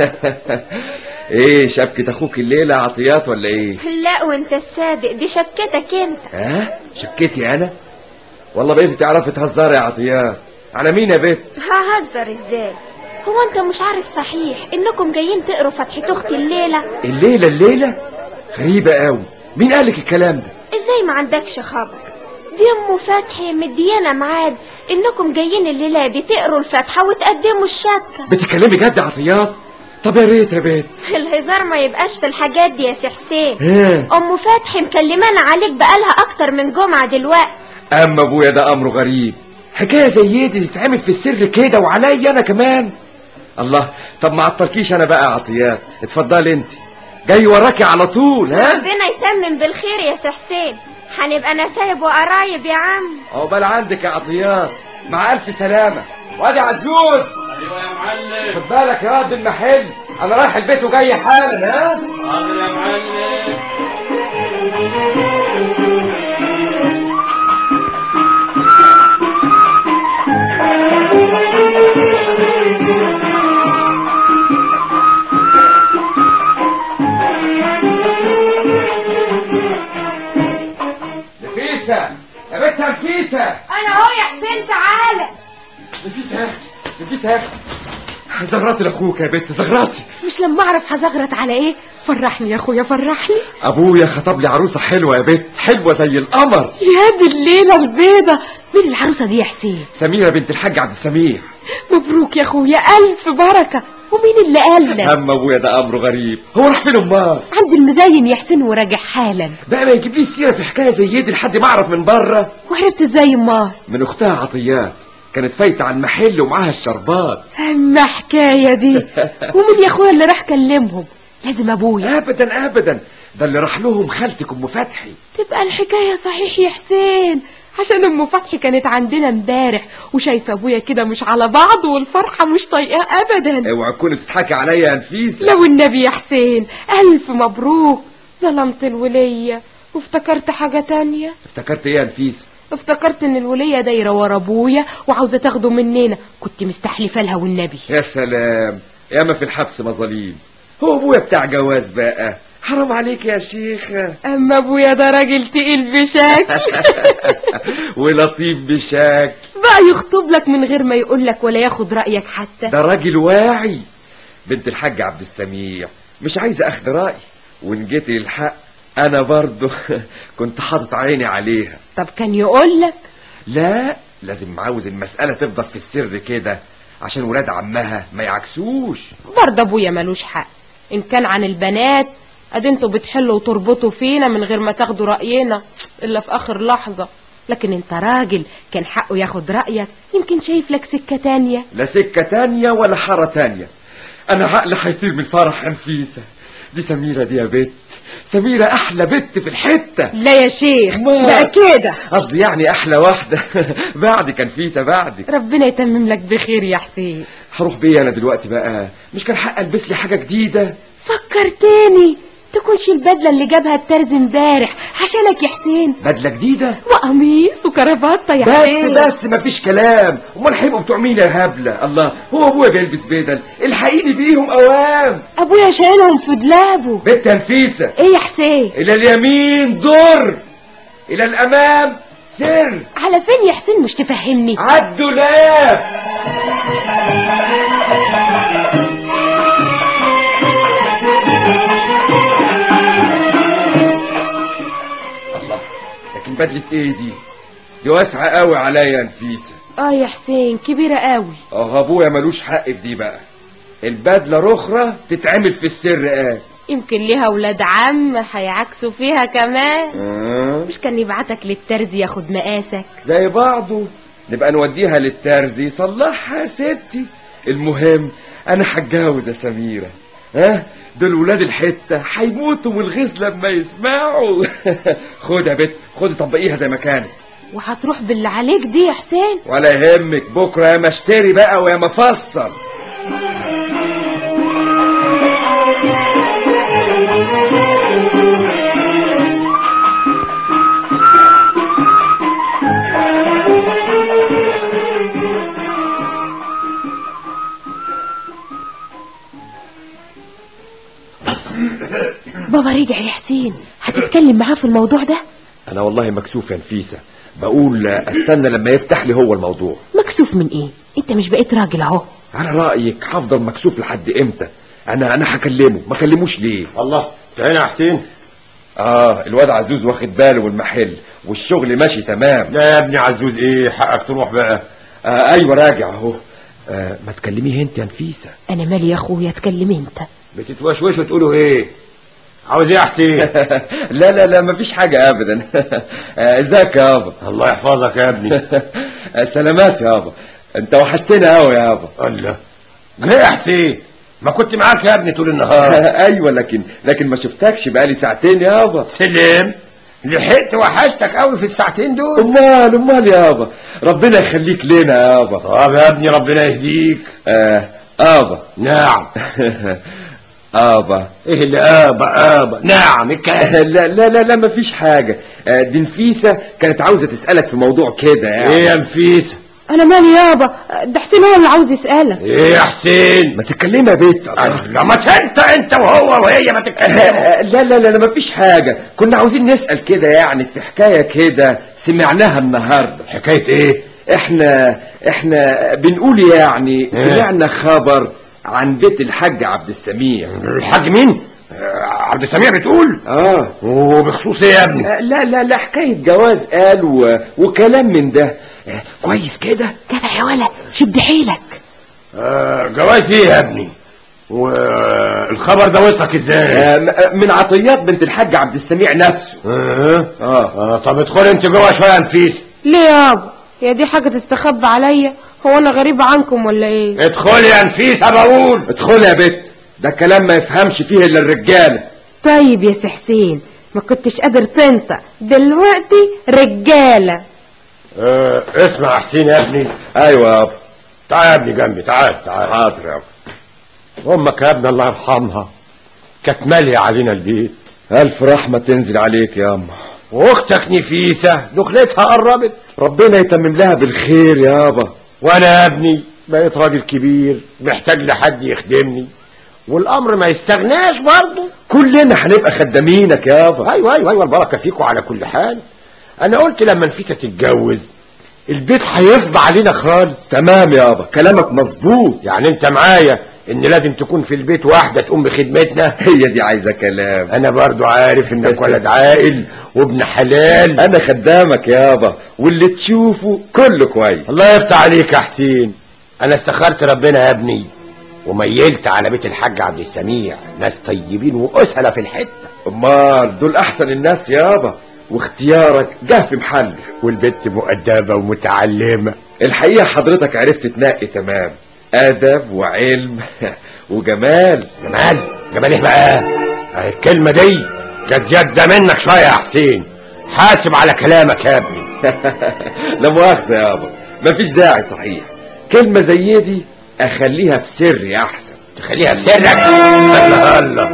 ايه شبكة اخوك الليلة عطيات ولا ايه لا وانت الصادق دي شبكتك انت ها شبكتي انا والله بقيتي تعرفي تهزري يا عطيات على مين يا بنت ههزر ازاي هو انت مش عارف صحيح انكم جايين تقروا فتحة اختي الليلة الليلة الليلة غريبة قوي مين قالك الكلام ده ازاي ما عندكش خبر دي ام فتحي مديانة ميعاد انكم جايين الليلة دي تقروا الفاتحة وتقدموا الشبكة بتتكلمي جد يا عطيات طب يا ريت يا بنت الهزار ما يبقاش في الحاجات دي يا سي حسين ها ام فتحي مكلمانا عليك بقالها اكتر من جمعة دلوقتي اما ابويا ده امره غريب حكايه زي دي تتعمل في السر كده وعليا انا كمان الله طب ما عطلكيش انا بقى يا عطيات اتفضلي انت جاي وراكي على طول ها ربنا يتمم بالخير يا سي حسين هنبقى نسايب وقرايب يا عم عقبال عندك يا عطيات مع الف سلامه وادي عزوز ايوه يا معلم خد بالك يا واد المحل انا رايح البيت وجاي حالا ها حاضر يا معلم نفيسه يا بنت نفيسه انا اهو يا حسين تعالى نفيسه يا اختي نفيسه يا اختي زغراتي لاخوك يا بنت زغراتي مش لما اعرف هزغرت على ايه فرحني يا اخويا فرحني ابويا خطب لي عروسه حلوه يا بنت حلوه زي القمر يا دي الليله البيضه مين العروسه دي يا حسين سميره بنت الحاج عبد السميع مبروك يا اخويا الف بركه ومين اللي قال لك اما ابويا ده امره غريب هو راح فين امال عند المزين يا حسين وراجع حالا بقى ما يجيبليش سيره في حكايه زي دي لحد ما اعرف من بره وعرفت ازاي امال من اختها عطيات كانت فايته عن محل ومعاها الشربات اما حكايه دي ومين يا اخويا اللي راح كلمهم لازم ابويا ابدا ابدا ده اللي راح لهم خالتك ام فتحي تبقى الحكايه صحيح يا حسين عشان ام فتحي كانت عندنا امبارح وشايفه ابويا كده مش على بعض والفرحه مش طايقاه ابدا اوعى تكوني بتضحكي عليا يا نفيسه لو النبي يا حسين الف مبروك ظلمت الوليه وافتكرت حاجه تانية افتكرت ايه يا نفيسه افتكرت ان الوليه دايره ورا ابويا وعاوزه تاخده مننا كنت مستحلفه لها والنبي يا سلام ياما في الحبس مظاليم هو ابويا بتاع جواز بقى حرام عليك يا شيخة اما ابويا ده راجل تقيل بشكل ولطيف بشكل بقى يخطب لك من غير ما يقول لك ولا ياخد رايك حتى ده راجل واعي بنت الحاج عبد السميع مش عايزه اخد رايي وان جيت للحق انا برضه كنت حاطط عيني عليها طب كان يقول لك لا لازم عاوز المسألة تفضل في السر كده عشان ولاد عمها ما يعكسوش برضه ابويا ملوش حق ان كان عن البنات ادي انتوا بتحلوا وتربطوا فينا من غير ما تاخدوا راينا الا في اخر لحظه لكن انت راجل كان حقه ياخد رايك يمكن شايف لك سكه تانية لا سكة تانية ولا حارة تانية انا عقلي هيطير من فرح نفيسة دي سميرة دي يا بت سميرة احلى بت في الحتة لا يا شيخ ما- بقى كده قصدي يعني احلى واحدة بعدك نفيسة بعدك ربنا يتمم لك بخير يا حسين هروح بيه انا دلوقتي بقى مش كان حق البس لي حاجة جديدة فكرتني تكونش البدلة اللي جابها الترز امبارح عشانك يا حسين بدله جديده وقميص وكرافطة يا بس حسين بس مفيش كلام امال هيبقوا بتوع مين يا هبله الله هو ابويا بيلبس بدل الحقيني بيهم اوام ابويا شايلهم في دولابه بنت نفيسه ايه يا حسين الى اليمين ضر الى الامام سر على فين يا حسين مش تفهمني عالدولاب الله لكن بدلة ايه دي دي واسعة قوي عليا يا نفيسة اه يا حسين كبيرة قوي اه ابويا ملوش حق في دي بقى البدلة رخرة تتعمل في السر قال يمكن ليها ولاد عم هيعكسوا فيها كمان آه. مش كان يبعتك للترز ياخد مقاسك زي بعضه نبقى نوديها للترزي يصلحها يا ستي المهم انا هتجوز يا سميرة ها دول ولاد الحتة هيموتوا من الغيظ لما يسمعوا خد يا بت خد طبقيها زي ما كانت وهتروح باللي عليك دي يا حسين ولا يهمك بكرة يا ما اشتري بقى ويا ما افصل بابا رجع يا حسين هتتكلم معاه في الموضوع ده انا والله مكسوف يا نفيسة بقول استنى لما يفتح لي هو الموضوع مكسوف من ايه انت مش بقيت راجل اهو على رأيك هفضل مكسوف لحد امتى انا انا هكلمه ما كلموش ليه الله تعالى يا حسين اه الواد عزوز واخد باله من المحل والشغل ماشي تمام لا يا ابني عزوز ايه حقك تروح بقى آه ايوه راجع اهو آه ما تكلميه انت يا نفيسة انا مالي يا اخويا اتكلم انت بتتوشوشوا تقولوا ايه عاوز ايه يا حسين لا لا لا مفيش حاجة ابدا آه، ازيك يا يابا الله يحفظك يا ابني آه، سلامات يا يابا انت وحشتنا قوي يا يابا الله ليه يا حسين ما كنت معاك يا ابني طول النهار ايوه لكن لكن ما شفتكش بقالي ساعتين يا يابا سلم لحقت وحشتك قوي في الساعتين دول امال امال يا يابا ربنا يخليك لنا يا يابا طب يا ابني ربنا يهديك آه ابا نعم ابا ايه اللي ابا ابا نعم الكلام لا لا لا لا مفيش حاجة آه، دي نفيسة كانت عاوزة تسألك في موضوع كده يعني ايه يا نفيسه انا مالي يابا ده حسين هو اللي عاوز يسألك ايه يا حسين ما تتكلمي يا بيت لما انت انت وهو وهي ما تتكلموا لا لا لا لا مفيش حاجة كنا عاوزين نسأل كده يعني في حكاية كده سمعناها النهاردة حكايه ايه احنا احنا بنقول يعني سمعنا خبر عن بيت الحاج عبد السميع الحاج مين آه، عبد السميع بتقول اه وبخصوص ايه يا ابني آه، لا لا لا حكاية جواز قال و... وكلام من ده آه، كويس كده جدع يا ولا شد حيلك آه جواز ايه يا ابني والخبر ده وصلك ازاي آه، م- آه، من عطيات بنت الحاج عبد السميع نفسه اه اه اه طب ادخل انت جوه شويه يا نفيس ليه يابا هي دي حاجة تستخبى عليا هو انا غريبة عنكم ولا ايه ادخل يا نفيس بقول ادخل يا بت ده كلام ما يفهمش فيه الا الرجاله طيب يا سي حسين ما كنتش قادر تنطق دلوقتي رجالة اه اسمع يا حسين يا ابني ايوه يابا تعال يا ابني جنبي تعال تعال حاضر يابا امك يا ابني الله يرحمها كانت ماليه علينا البيت الف رحمه تنزل عليك يا اما واختك نفيسه دخلتها قربت ربنا يتمم لها بالخير يابا وانا يا ابني بقيت راجل كبير محتاج لحد يخدمني والامر ما يستغناش برضه كلنا هنبقى خدامينك يابا ايوه ايوه ايوه البركه فيكم على كل حال انا قلت لما نفيسه تتجوز البيت هيفضى علينا خالص تمام يابا كلامك مظبوط يعني انت معايا ان لازم تكون في البيت واحده تقوم بخدمتنا هي دي عايزه كلام انا برضو عارف انك ولد عاقل وابن حلال انا خدامك يابا واللي تشوفه كله كويس الله يفتح عليك يا حسين انا استخرت ربنا يا ابني وميلت على بيت الحاج عبد السميع ناس طيبين واسهله في الحته امال دول احسن الناس يابا واختيارك جه في محله والبنت مؤدبه ومتعلمه الحقيقه حضرتك عرفت تنقي تمام ادب وعلم وجمال جمال جمال ايه بقى آه، الكلمه دي كانت زياده منك شويه يا حسين حاسب على كلامك يا ابني لا مؤاخذه يابا مفيش داعي صحيح كلمه زي دي اخليها في سري احسن تخليها في سرك الله الله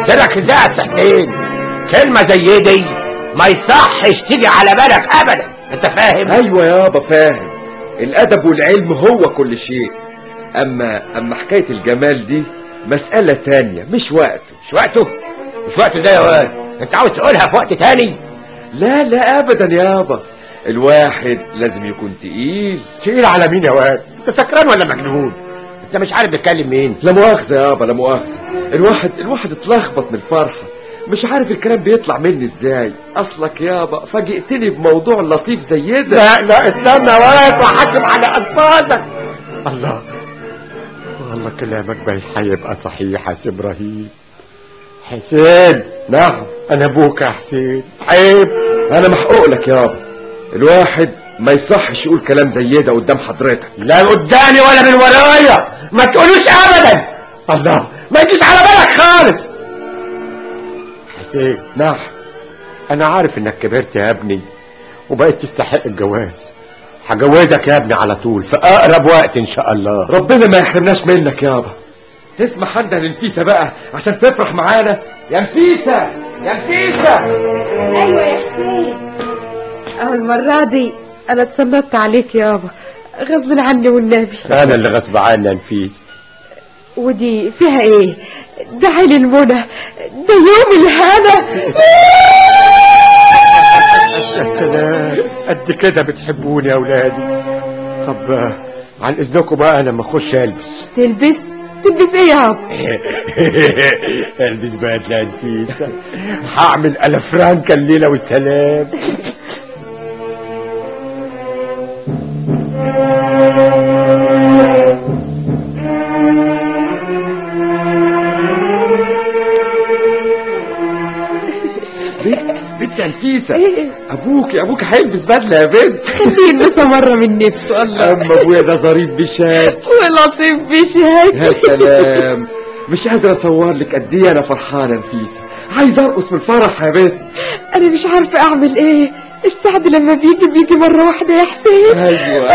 سرك ازاي يا أستاذ حسين كلمة زي دي ما يصحش تيجي على بالك ابدا انت فاهم ايوه يابا فاهم الادب والعلم هو كل شيء اما اما حكايه الجمال دي مساله تانية مش وقته مش وقته مش وقته ده يا واد انت عاوز تقولها في وقت تاني لا لا ابدا يابا الواحد لازم يكون تقيل تقيل على مين يا واد انت سكران ولا مجنون انت مش عارف بتكلم مين لا مؤاخذه يابا لا مؤاخذه الواحد الواحد اتلخبط من الفرحه مش عارف الكلام بيطلع مني ازاي اصلك يابا فاجئتني بموضوع لطيف زي ده لا لا استنى يا واد وحاسب على الفاظك الله والله كلامك باين هيبقى صحيح يا سي ابراهيم حسين نعم انا ابوك يا حسين عيب انا محقوق لك يابا الواحد ما يصحش يقول كلام زي ده قدام حضرتك لا قدامي ولا من ورايا ما تقولوش ابدا الله ما يجيش على بالك خالص حسين نعم انا عارف انك كبرت يا ابني وبقيت تستحق الجواز هجوزك يا ابني على طول في اقرب وقت ان شاء الله ربنا ما يحرمناش منك يابا تسمح انده لنفيسة بقى عشان تفرح معانا يا نفيسة يا نفيسة ايوه يا حسين اهو المرة دي انا اتسلطت عليك يابا غصب عني والنبي انا اللي غصب عني يا نفيس ودي فيها ايه ده عين المنى ده يوم الهنا يا سلام قد كده بتحبوني يا اولادي طب آه، عن اذنكم بقى انا ما اخش البس تلبس تلبس ايه يابا البس بدله نفيسه هعمل الافرانكا الليله والسلام بنت نفيسة ابوك ابوك هيلبس بدلة يا بنت خليه يلبسها مرة من نفسه الله اما ابويا ده ظريف بشاد ولطيف بشهاك يا سلام مش قادر اصور لك قد ايه انا فرحانه نفيسه عايز ارقص من الفرح يا بنت انا مش عارفة اعمل ايه السعد لما بيجي بيجي مرة واحدة يا حسين ايوه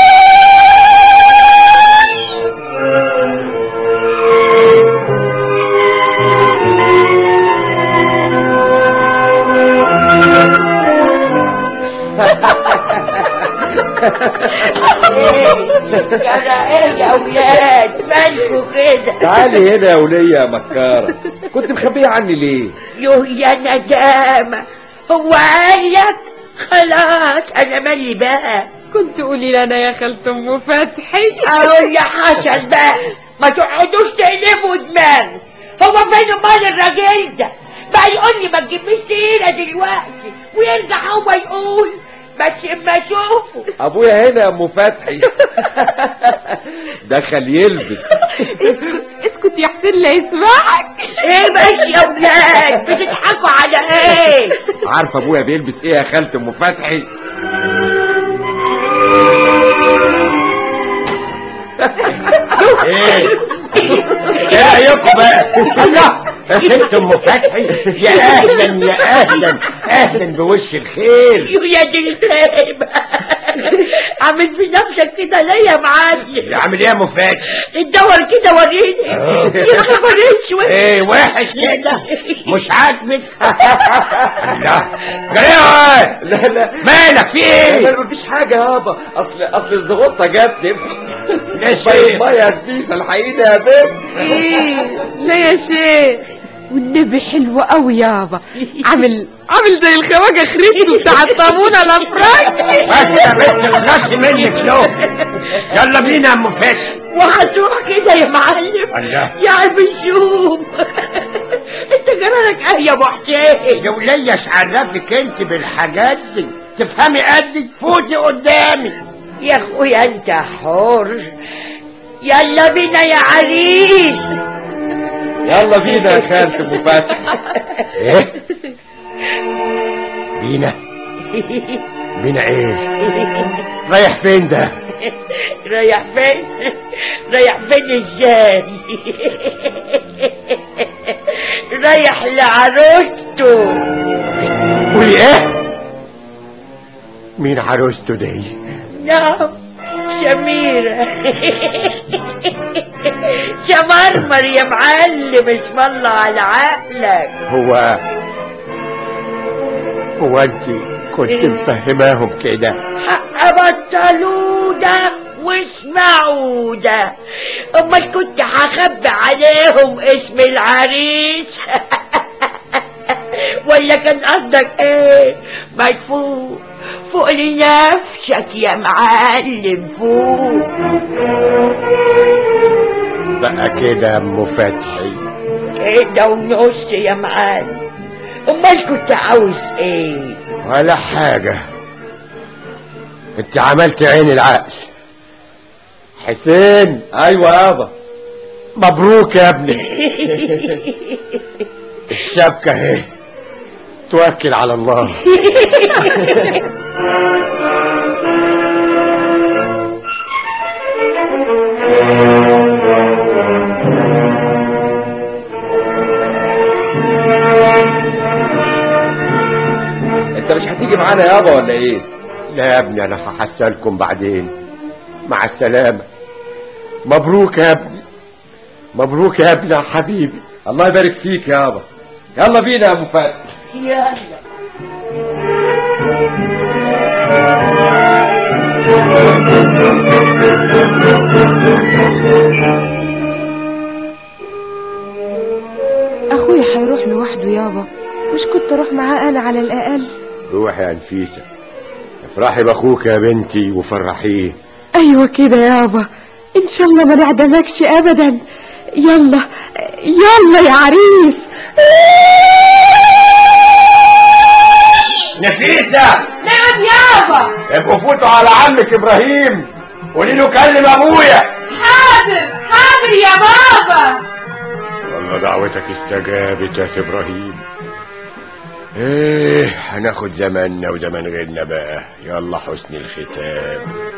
يا ايه يا اولاد مالكوا كده تعالي هنا يا ولية يا مكارة كنت مخبية عني ليه يوه يا ندامة هو قال لك خلاص انا مالي بقى كنت قولي لنا يا خالة ام فتحي اهو اللي حصل بقى ما تقعدوش تقلبوا دماغي هو فين امال الراجل ده بقى يقول لي ما تجيبليش سيره دلوقتي ويرجع هو يقول بس اما اشوفه ابويا هنا يا ام فتحي دخل يلبس اسكت يا حسين لا يسمعك ايه بس يا ولاد بتضحكوا على ايه عارفه ابويا بيلبس ايه يا خالة ام فتحي ايه ايه رايكم بقى الله ست ام فتحي يا اهلا يا اهلا اهلا بوش الخير يا دي الخيبة عامل في نفسك كده ليه يا معلم عامل ايه يا ام فتحي الدور كده وريني يا خبر اسود ايه وحش كده مش عاجبك لا جريه لا لا مالك في لا ايه لا مفيش حاجة يابا اصل اصل الزغطة جابني يا شيخ ما يا نفيسة الحقيقة يا بنت ايه لا يا شيخ والنبي حلو قوي يابا عامل عامل زي الخواجه خريستو بتاع الطابونه الافراج بس يا بنت خلصت منك لو يلا بينا يا ام فتحي وهتروح كده يا معلم الله يا عم الشوم انت جرالك ايه يا ابو حسين يا ولية عرفك انت بالحاجات دي تفهمي قدي فوتي قدامي يا اخويا انت حر يلا بينا يا عريس يلا بينا يا خالة ام فتحي ايه بينا بينا ايه رايح فين ده رايح فين رايح فين ازاي رايح لعروسته قولي ايه مين عروسته دي نعم سميرة شمرمر يا معلم اسم الله على عقلك هو هو انت كنت مفهماهم كده حق بطلوا ده واسمعوا ده امال كنت هخبي عليهم اسم العريس ولا كان قصدك ايه مدفوق فوق لنفسك يا معلم فوق بقى كده يا ام فتحي كده ونص يا معلم امال كنت عاوز ايه ولا حاجة انت عملت عين العقل حسين ايوه يابا مبروك يا ابني الشبكة اهي توكل على الله انت مش هتيجي معانا يابا ولا ايه لا يا ابني انا هحسنكم بعدين مع السلامة مبروك يا ابني مبروك يا ابني يا حبيبي الله يبارك فيك يابا يلا بينا يا ام فاتح يلا اخويا هيروح لوحده يابا مش كنت اروح معاه انا على الاقل روحي يا نفيسة افرحي باخوك يا بنتي وفرحيه ايوه كده يابا ان شاء الله ما نعدمكش ابدا يلا يلا يا عريس نفيسة نعم يابا ابقوا فوتوا على عمك ابراهيم قولي له كلم ابويا حاضر حاضر يا بابا والله دعوتك استجابت يا سي ابراهيم ايه هناخد زماننا وزمان غيرنا بقى يلا حسن الختام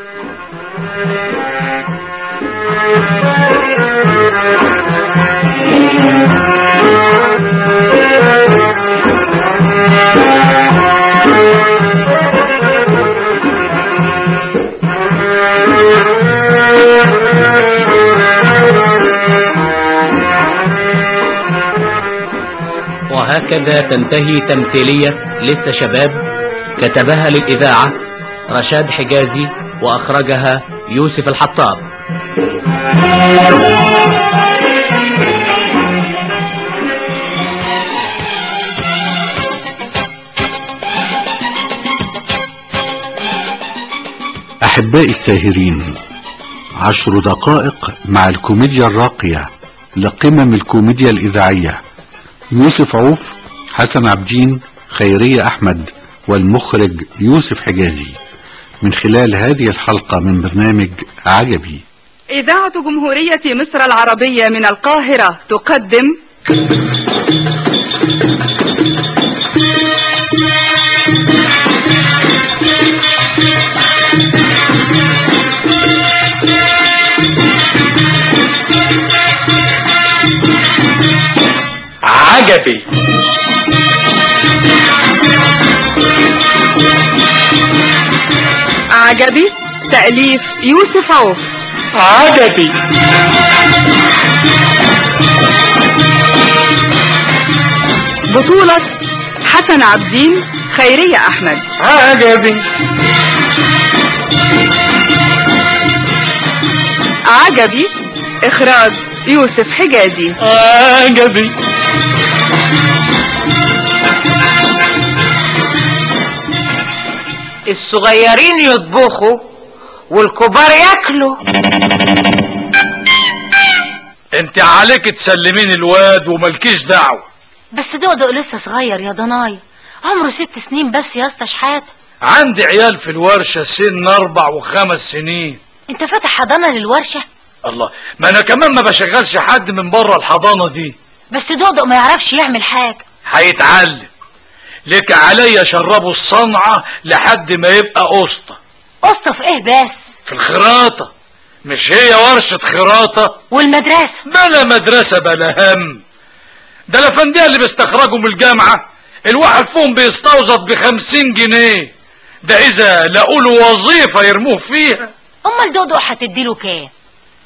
وهكذا تنتهي تمثيلية لسه شباب كتبها للإذاعة رشاد حجازي وأخرجها يوسف الحطاب أحبائي الساهرين عشر دقائق مع الكوميديا الراقية لقمم الكوميديا الإذاعية يوسف عوف حسن عبدين خيرية أحمد والمخرج يوسف حجازي من خلال هذه الحلقة من برنامج عجبي إذاعة جمهورية مصر العربية من القاهرة تقدم عجبي عجبي تأليف يوسف عوف عجبي بطولة حسن عبدين خيرية أحمد عجبي عجبي إخراج يوسف حجازي عجبي الصغيرين يطبخوا والكبار ياكلوا انت عليك تسلمين الواد وملكيش دعوة بس دقدق لسه صغير يا ضنايا عمره ست سنين بس يا اسطى شحاتة عندي عيال في الورشة سن اربع وخمس سنين انت فاتح حضانة للورشة الله ما انا كمان ما بشغلش حد من بره الحضانة دي بس دقدق ما يعرفش يعمل حاجة هيتعلم لك عليا شربه الصنعة لحد ما يبقى قسطة قسطة في ايه بس في الخراطة مش هي ورشة خراطة والمدرسة بلا مدرسة بلا هم ده الافندية اللي بيستخرجوا من الجامعة الواحد فيهم بيستوظف بخمسين جنيه ده اذا لقوا له وظيفة يرموه فيها امال دقدق هتديله كام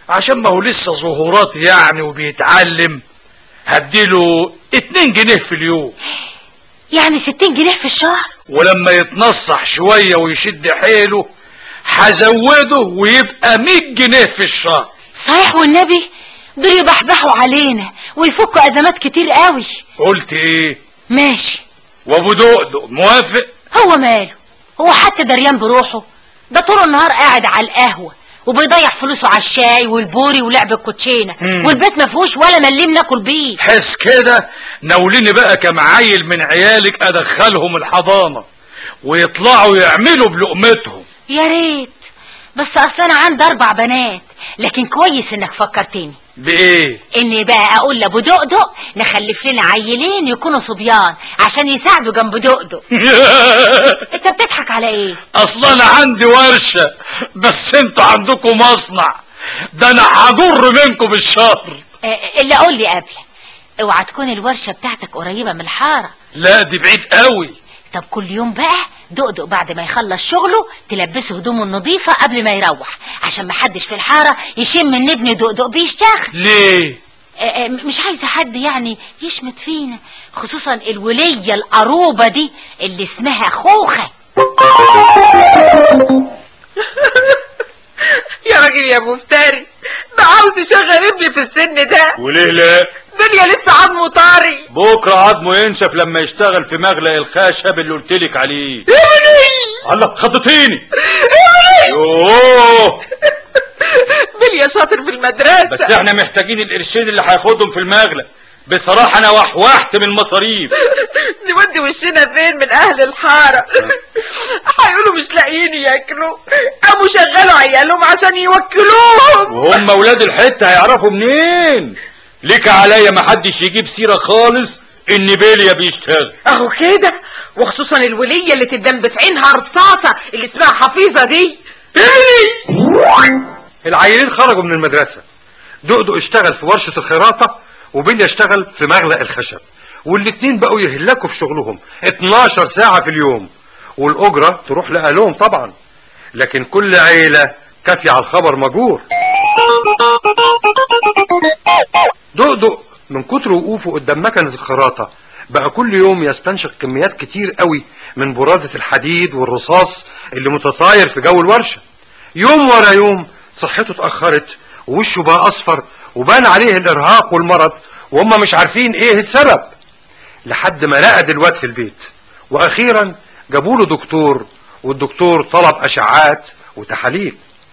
عشان ما هو لسه ظهورات يعني وبيتعلم هديله اتنين جنيه في اليوم يعني ستين جنيه في الشهر ولما يتنصح شوية ويشد حيله هزوده ويبقى مية جنيه في الشهر صحيح والنبي دول يبحبحوا علينا ويفكوا ازمات كتير قوي قلت ايه ماشي وابو دقدق موافق هو ماله هو حتى دريان بروحه ده طول النهار قاعد على القهوة وبيضيع فلوسه على الشاي والبوري ولعب الكوتشينة مم. والبيت ما فيهوش ولا مليم ناكل بيه حس كده ناوليني بقى كم عيل من عيالك ادخلهم الحضانة ويطلعوا يعملوا بلقمتهم يا ريت بس اصل انا عندي اربع بنات لكن كويس انك فكرتني بايه اني بقى اقول لابو دقدق نخلف لنا عيلين يكونوا صبيان عشان يساعدوا جنب دقدق انت بتضحك على ايه اصل انا عندي ورشة بس انتوا عندكم مصنع ده انا هجر منكم الشهر آه، اللي اقول لي قبل اوعى تكون الورشة بتاعتك قريبة من الحارة لا دي بعيد قوي طب كل يوم بقى دقدق بعد ما يخلص شغله تلبسه هدومه النظيفة قبل ما يروح عشان محدش في الحارة يشم ان ابن دقدق بيشتغل ليه آه، آه، مش عايزة حد يعني يشمت فينا خصوصا الولية القروبة دي اللي اسمها خوخة يا راجل يا مفتري ده عاوز يشغل ابني في السن ده وليه لا دنيا لسه عظمه طاري بكره عظمه ينشف لما يشتغل في مغلق الخشب اللي قلتلك عليه الله خضتيني يوه بليا شاطر في المدرسة بس احنا محتاجين القرشين اللي هياخدهم في المغلق بصراحة انا وحوحت من المصاريف نودي وشنا فين من اهل الحارة هيقولوا مش لاقيين ياكلوا قاموا شغلوا عيالهم عشان يوكلوهم وهم اولاد الحتة هيعرفوا منين ليك عليا ما حدش يجيب سيرة خالص ان بيليا بيشتغل اهو كده وخصوصا الولية اللي تدم في عينها رصاصة اللي اسمها حفيظة دي العيلين خرجوا من المدرسة دقدق اشتغل في ورشة الخراطة وبيليا اشتغل في مغلق الخشب والاتنين بقوا يهلكوا في شغلهم 12 ساعة في اليوم والأجرة تروح لأهلهم طبعا لكن كل عيلة كافية على الخبر مجور دقدق من كتر وقوفه قدام مكنة الخراطة بقى كل يوم يستنشق كميات كتير قوي من برادة الحديد والرصاص اللي متطاير في جو الورشة يوم ورا يوم صحته اتأخرت ووشه بقى أصفر وبان عليه الإرهاق والمرض وهم مش عارفين ايه السبب لحد ما رقد الواد في البيت واخيرا جابوا له دكتور والدكتور طلب اشعات وتحاليل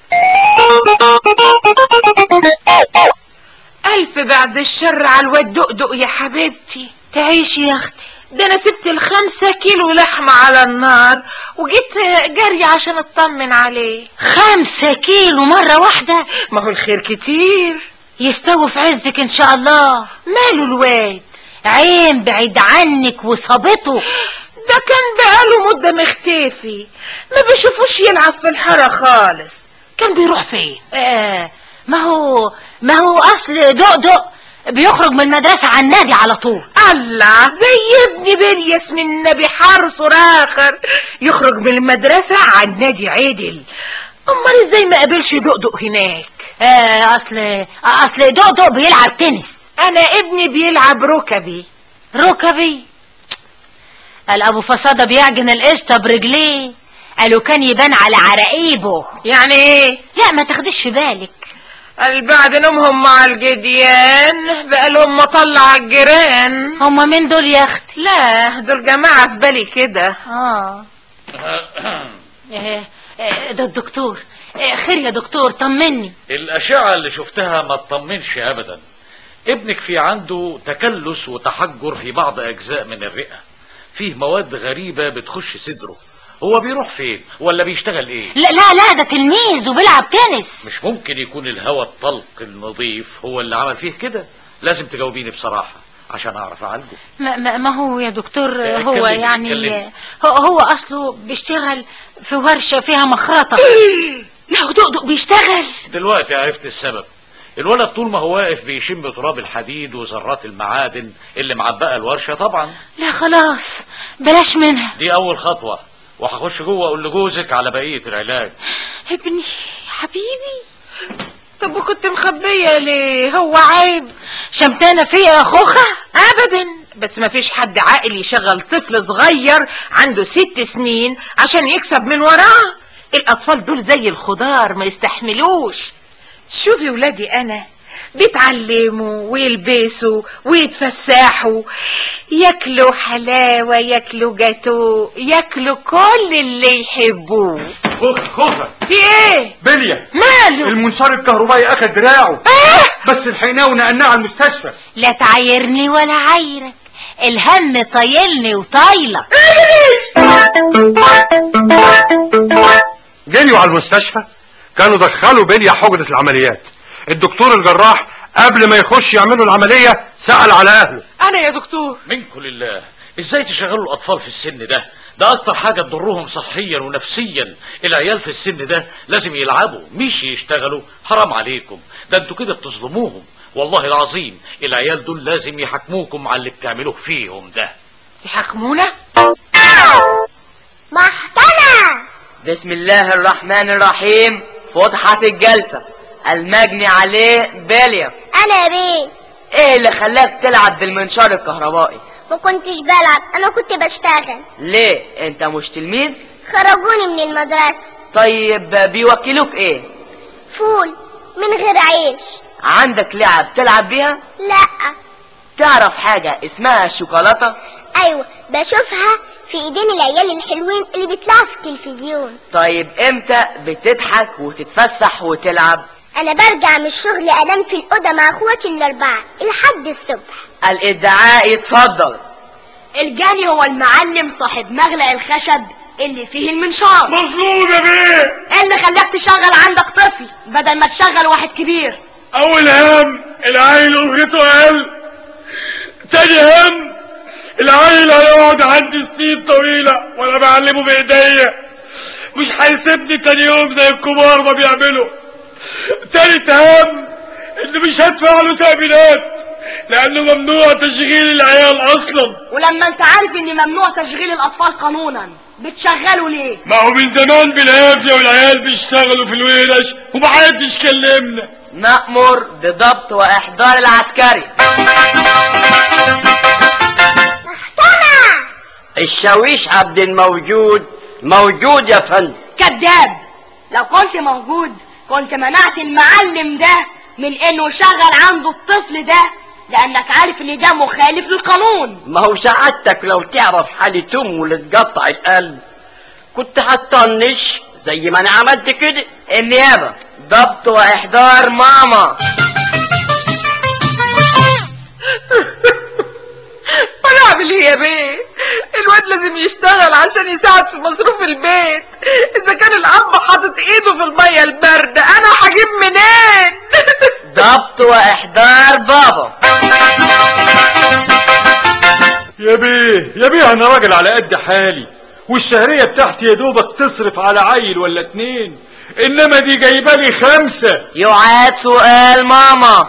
ألف بعد الشر على الواد دقدق يا حبيبتي تعيشي يا اختي ده أنا سبت الخمسة كيلو لحمة على النار وجيت جري عشان اطمن عليه خمسة كيلو مرة واحدة ما هو الخير كتير يستوي في عزك ان شاء الله ماله الواد عين بعيد عنك وصابته ده كان بقاله مدة مختفي ما بشوفوش يلعب في الحارة خالص كان بيروح فين آه ما هو ما هو اصل دقدق بيخرج من المدرسة على النادي على طول الله زي ابني بليس من النبي حارس اخر يخرج من المدرسة على النادي عدل امال ازاي ما قابلش دقدق هناك آه اصل اصل دقدق بيلعب تنس انا ابني بيلعب ركبي ركبي قال ابو فصادة بيعجن القشطة برجليه قالوا كان يبان على عراقيبه يعني ايه لا ما تاخديش في بالك قال بعد نومهم مع الجديان بقى لهم مطلع الجيران هما مين دول يا اختي لا دول جماعة في بالي كده اه إيه، إيه، ده الدكتور إيه، خير يا دكتور طمني الأشعة اللي شفتها ما تطمنش أبدا ابنك في عنده تكلس وتحجر في بعض أجزاء من الرئة فيه مواد غريبة بتخش صدره هو بيروح فين ولا بيشتغل ايه لا لا لا ده تلميذ وبيلعب تنس مش ممكن يكون الهواء الطلق النظيف هو اللي عمل فيه كده لازم تجاوبيني بصراحة عشان اعرف اعالجه ما, ما, ما هو يا دكتور إيه، هو اتكلمي، يعني اتكلمي. هو, هو اصله بيشتغل في ورشة فيها مخرطة لا دقدق بيشتغل دلوقتي عرفت السبب الولد طول ما هو واقف بيشم تراب الحديد وذرات المعادن اللي معبقه الورشه طبعا لا خلاص بلاش منها دي اول خطوه وهخش جوه اقول لجوزك على بقيه العلاج ابني حبيبي طب وكنت مخبية ليه هو عيب شمتانة فيا يا خوخة ابدا بس ما فيش حد عاقل يشغل طفل صغير عنده ست سنين عشان يكسب من وراه الاطفال دول زي الخضار ما يستحملوش شوفي ولادي انا بيتعلموا ويلبسوا ويتفسحوا ياكلوا حلاوة ياكلوا جاتو ياكلوا كل اللي يحبوه خوخة خوخة في ايه بلية ماله المنشار الكهربائي اخد دراعه بس الحقناه ونقلناه على المستشفى لا تعايرني ولا عايرك الهم طايلني وطايلة جريوا على المستشفى كانوا دخلوا بليا حجرة العمليات الدكتور الجراح قبل ما يخش يعملوا العملية سأل على أهله انا يا دكتور منكم لله ازاي تشغلوا الاطفال في السن ده ده اكتر حاجة تضرهم صحيا ونفسيا العيال في السن ده لازم يلعبوا مش يشتغلوا حرام عليكم ده انتوا كده بتظلموهم والله العظيم العيال دول لازم يحاكموكم على اللي بتعملوه فيهم ده يحاكمونا محكمة بسم الله الرحمن الرحيم فتحت الجلسة المجني عليه بليا انا يا بيه ايه اللي خلاك تلعب بالمنشار الكهربائي ما كنتش بلعب انا كنت بشتغل ليه انت مش تلميذ خرجوني من المدرسة طيب بيوكلوك ايه فول من غير عيش عندك لعب تلعب بيها لا تعرف حاجة اسمها الشوكولاتة ايوه بشوفها في ايدين العيال الحلوين اللي بيطلعوا في التلفزيون طيب امتى بتضحك وتتفسح وتلعب انا برجع من الشغل انام في الاوضه مع اخواتي الاربعه لحد الصبح الادعاء يتفضل الجاني هو المعلم صاحب مغلق الخشب اللي فيه المنشار مظلوم يا بيه ايه اللي خلاك تشغل عندك طفل بدل ما تشغل واحد كبير اول هم العيل لغته قل تاني هم العيل هيقعد عندي سنين طويلة وانا بعلمه بايديا مش هيسيبني تاني يوم زي الكبار ما بيعملوا تالت هم ان مش هدفع له تأمينات لانه ممنوع تشغيل العيال اصلا ولما انت عارف ان ممنوع تشغيل الاطفال قانونا بتشغله ليه ما هو من زمان بالعافية والعيال بيشتغلوا في الويلش ومحدش كلمنا نأمر بضبط واحضار العسكري الشاويش عبد الموجود موجود يا فندم كذاب لو كنت موجود كنت منعت المعلم ده من انه يشغل عنده الطفل ده لانك عارف ان ده مخالف للقانون ما هو سعادتك لو تعرف حالة امه اللي تقطع القلب كنت هتطنش زي ما انا عملت كده النيابة ضبط واحضار ماما انا اعمل ايه يا بيه الواد لازم يشتغل عشان يساعد في مصروف البيت اذا كان الاب حاطط ايده في الميه البارده انا هجيب منين ضبط واحضار بابا يا بيه يا بيه انا راجل على قد حالي والشهرية بتاعتي يا دوبك تصرف على عيل ولا اتنين انما دي جايبه لي خمسة يعاد سؤال ماما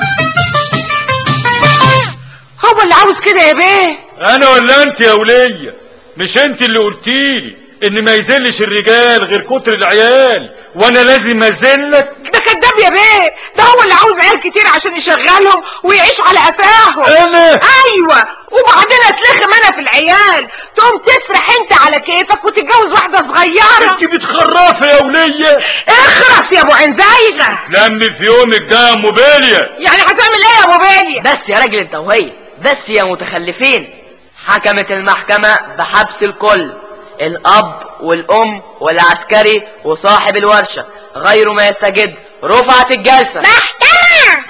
هو اللي عاوز كده يا بيه انا ولا انت يا ولية مش انت اللي قلتيلي ان ما يذلش الرجال غير كتر العيال وانا لازم اذلك ده كداب يا بيه ده هو اللي عاوز عيال كتير عشان يشغلهم ويعيش على قفاهم انا ايوه وبعدين اتلخم انا في العيال تقوم تسرح انت على كيفك وتتجوز واحده صغيره انت بتخرفي يا ولية اخرس يا ابو عنزايغه لم في يومك ده يا موبيليا يعني هتعمل ايه يا ابو بالي بس يا راجل انت وهي بس يا متخلفين حكمت المحكمة بحبس الكل الأب والأم والعسكري وصاحب الورشة غير ما يستجد رفعت الجلسة محكمة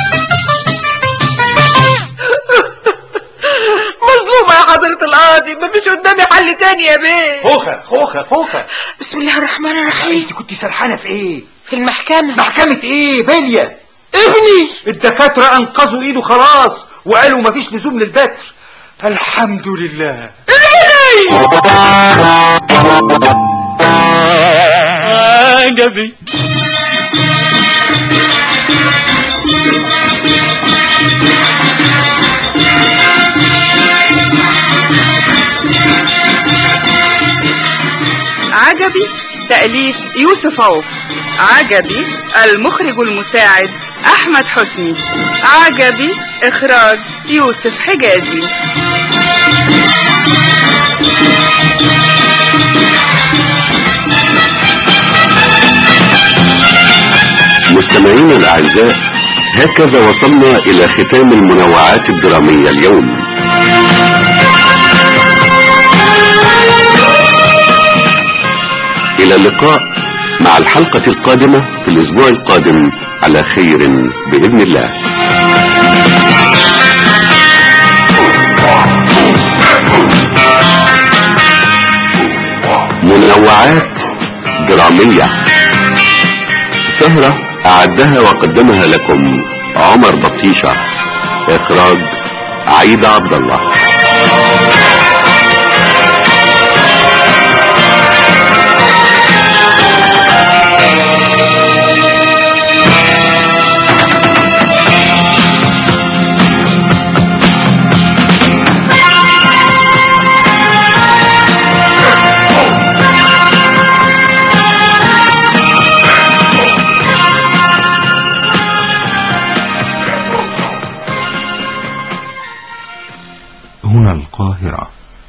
مظلومة يا حضرة القاضي مفيش قدامي حل تاني يا بيه خوخة خوخة خوخة بسم الله الرحمن الرحيم انت كنت سرحانة في ايه في المحكمة محكمة ايه بلية ابني الدكاترة انقذوا ايده خلاص وقالوا مفيش لزوم للبتر الحمد لله عجبي عجبي تأليف يوسف عوف عجبي المخرج المساعد أحمد حسني عجبي إخراج يوسف حجازي مستمعينا الأعزاء هكذا وصلنا إلى ختام المنوعات الدرامية اليوم إلى اللقاء مع الحلقة القادمة في الأسبوع القادم على خير بإذن الله منوعات درامية سهرة أعدها وقدمها لكم عمر بطيشة إخراج عيد عبد الله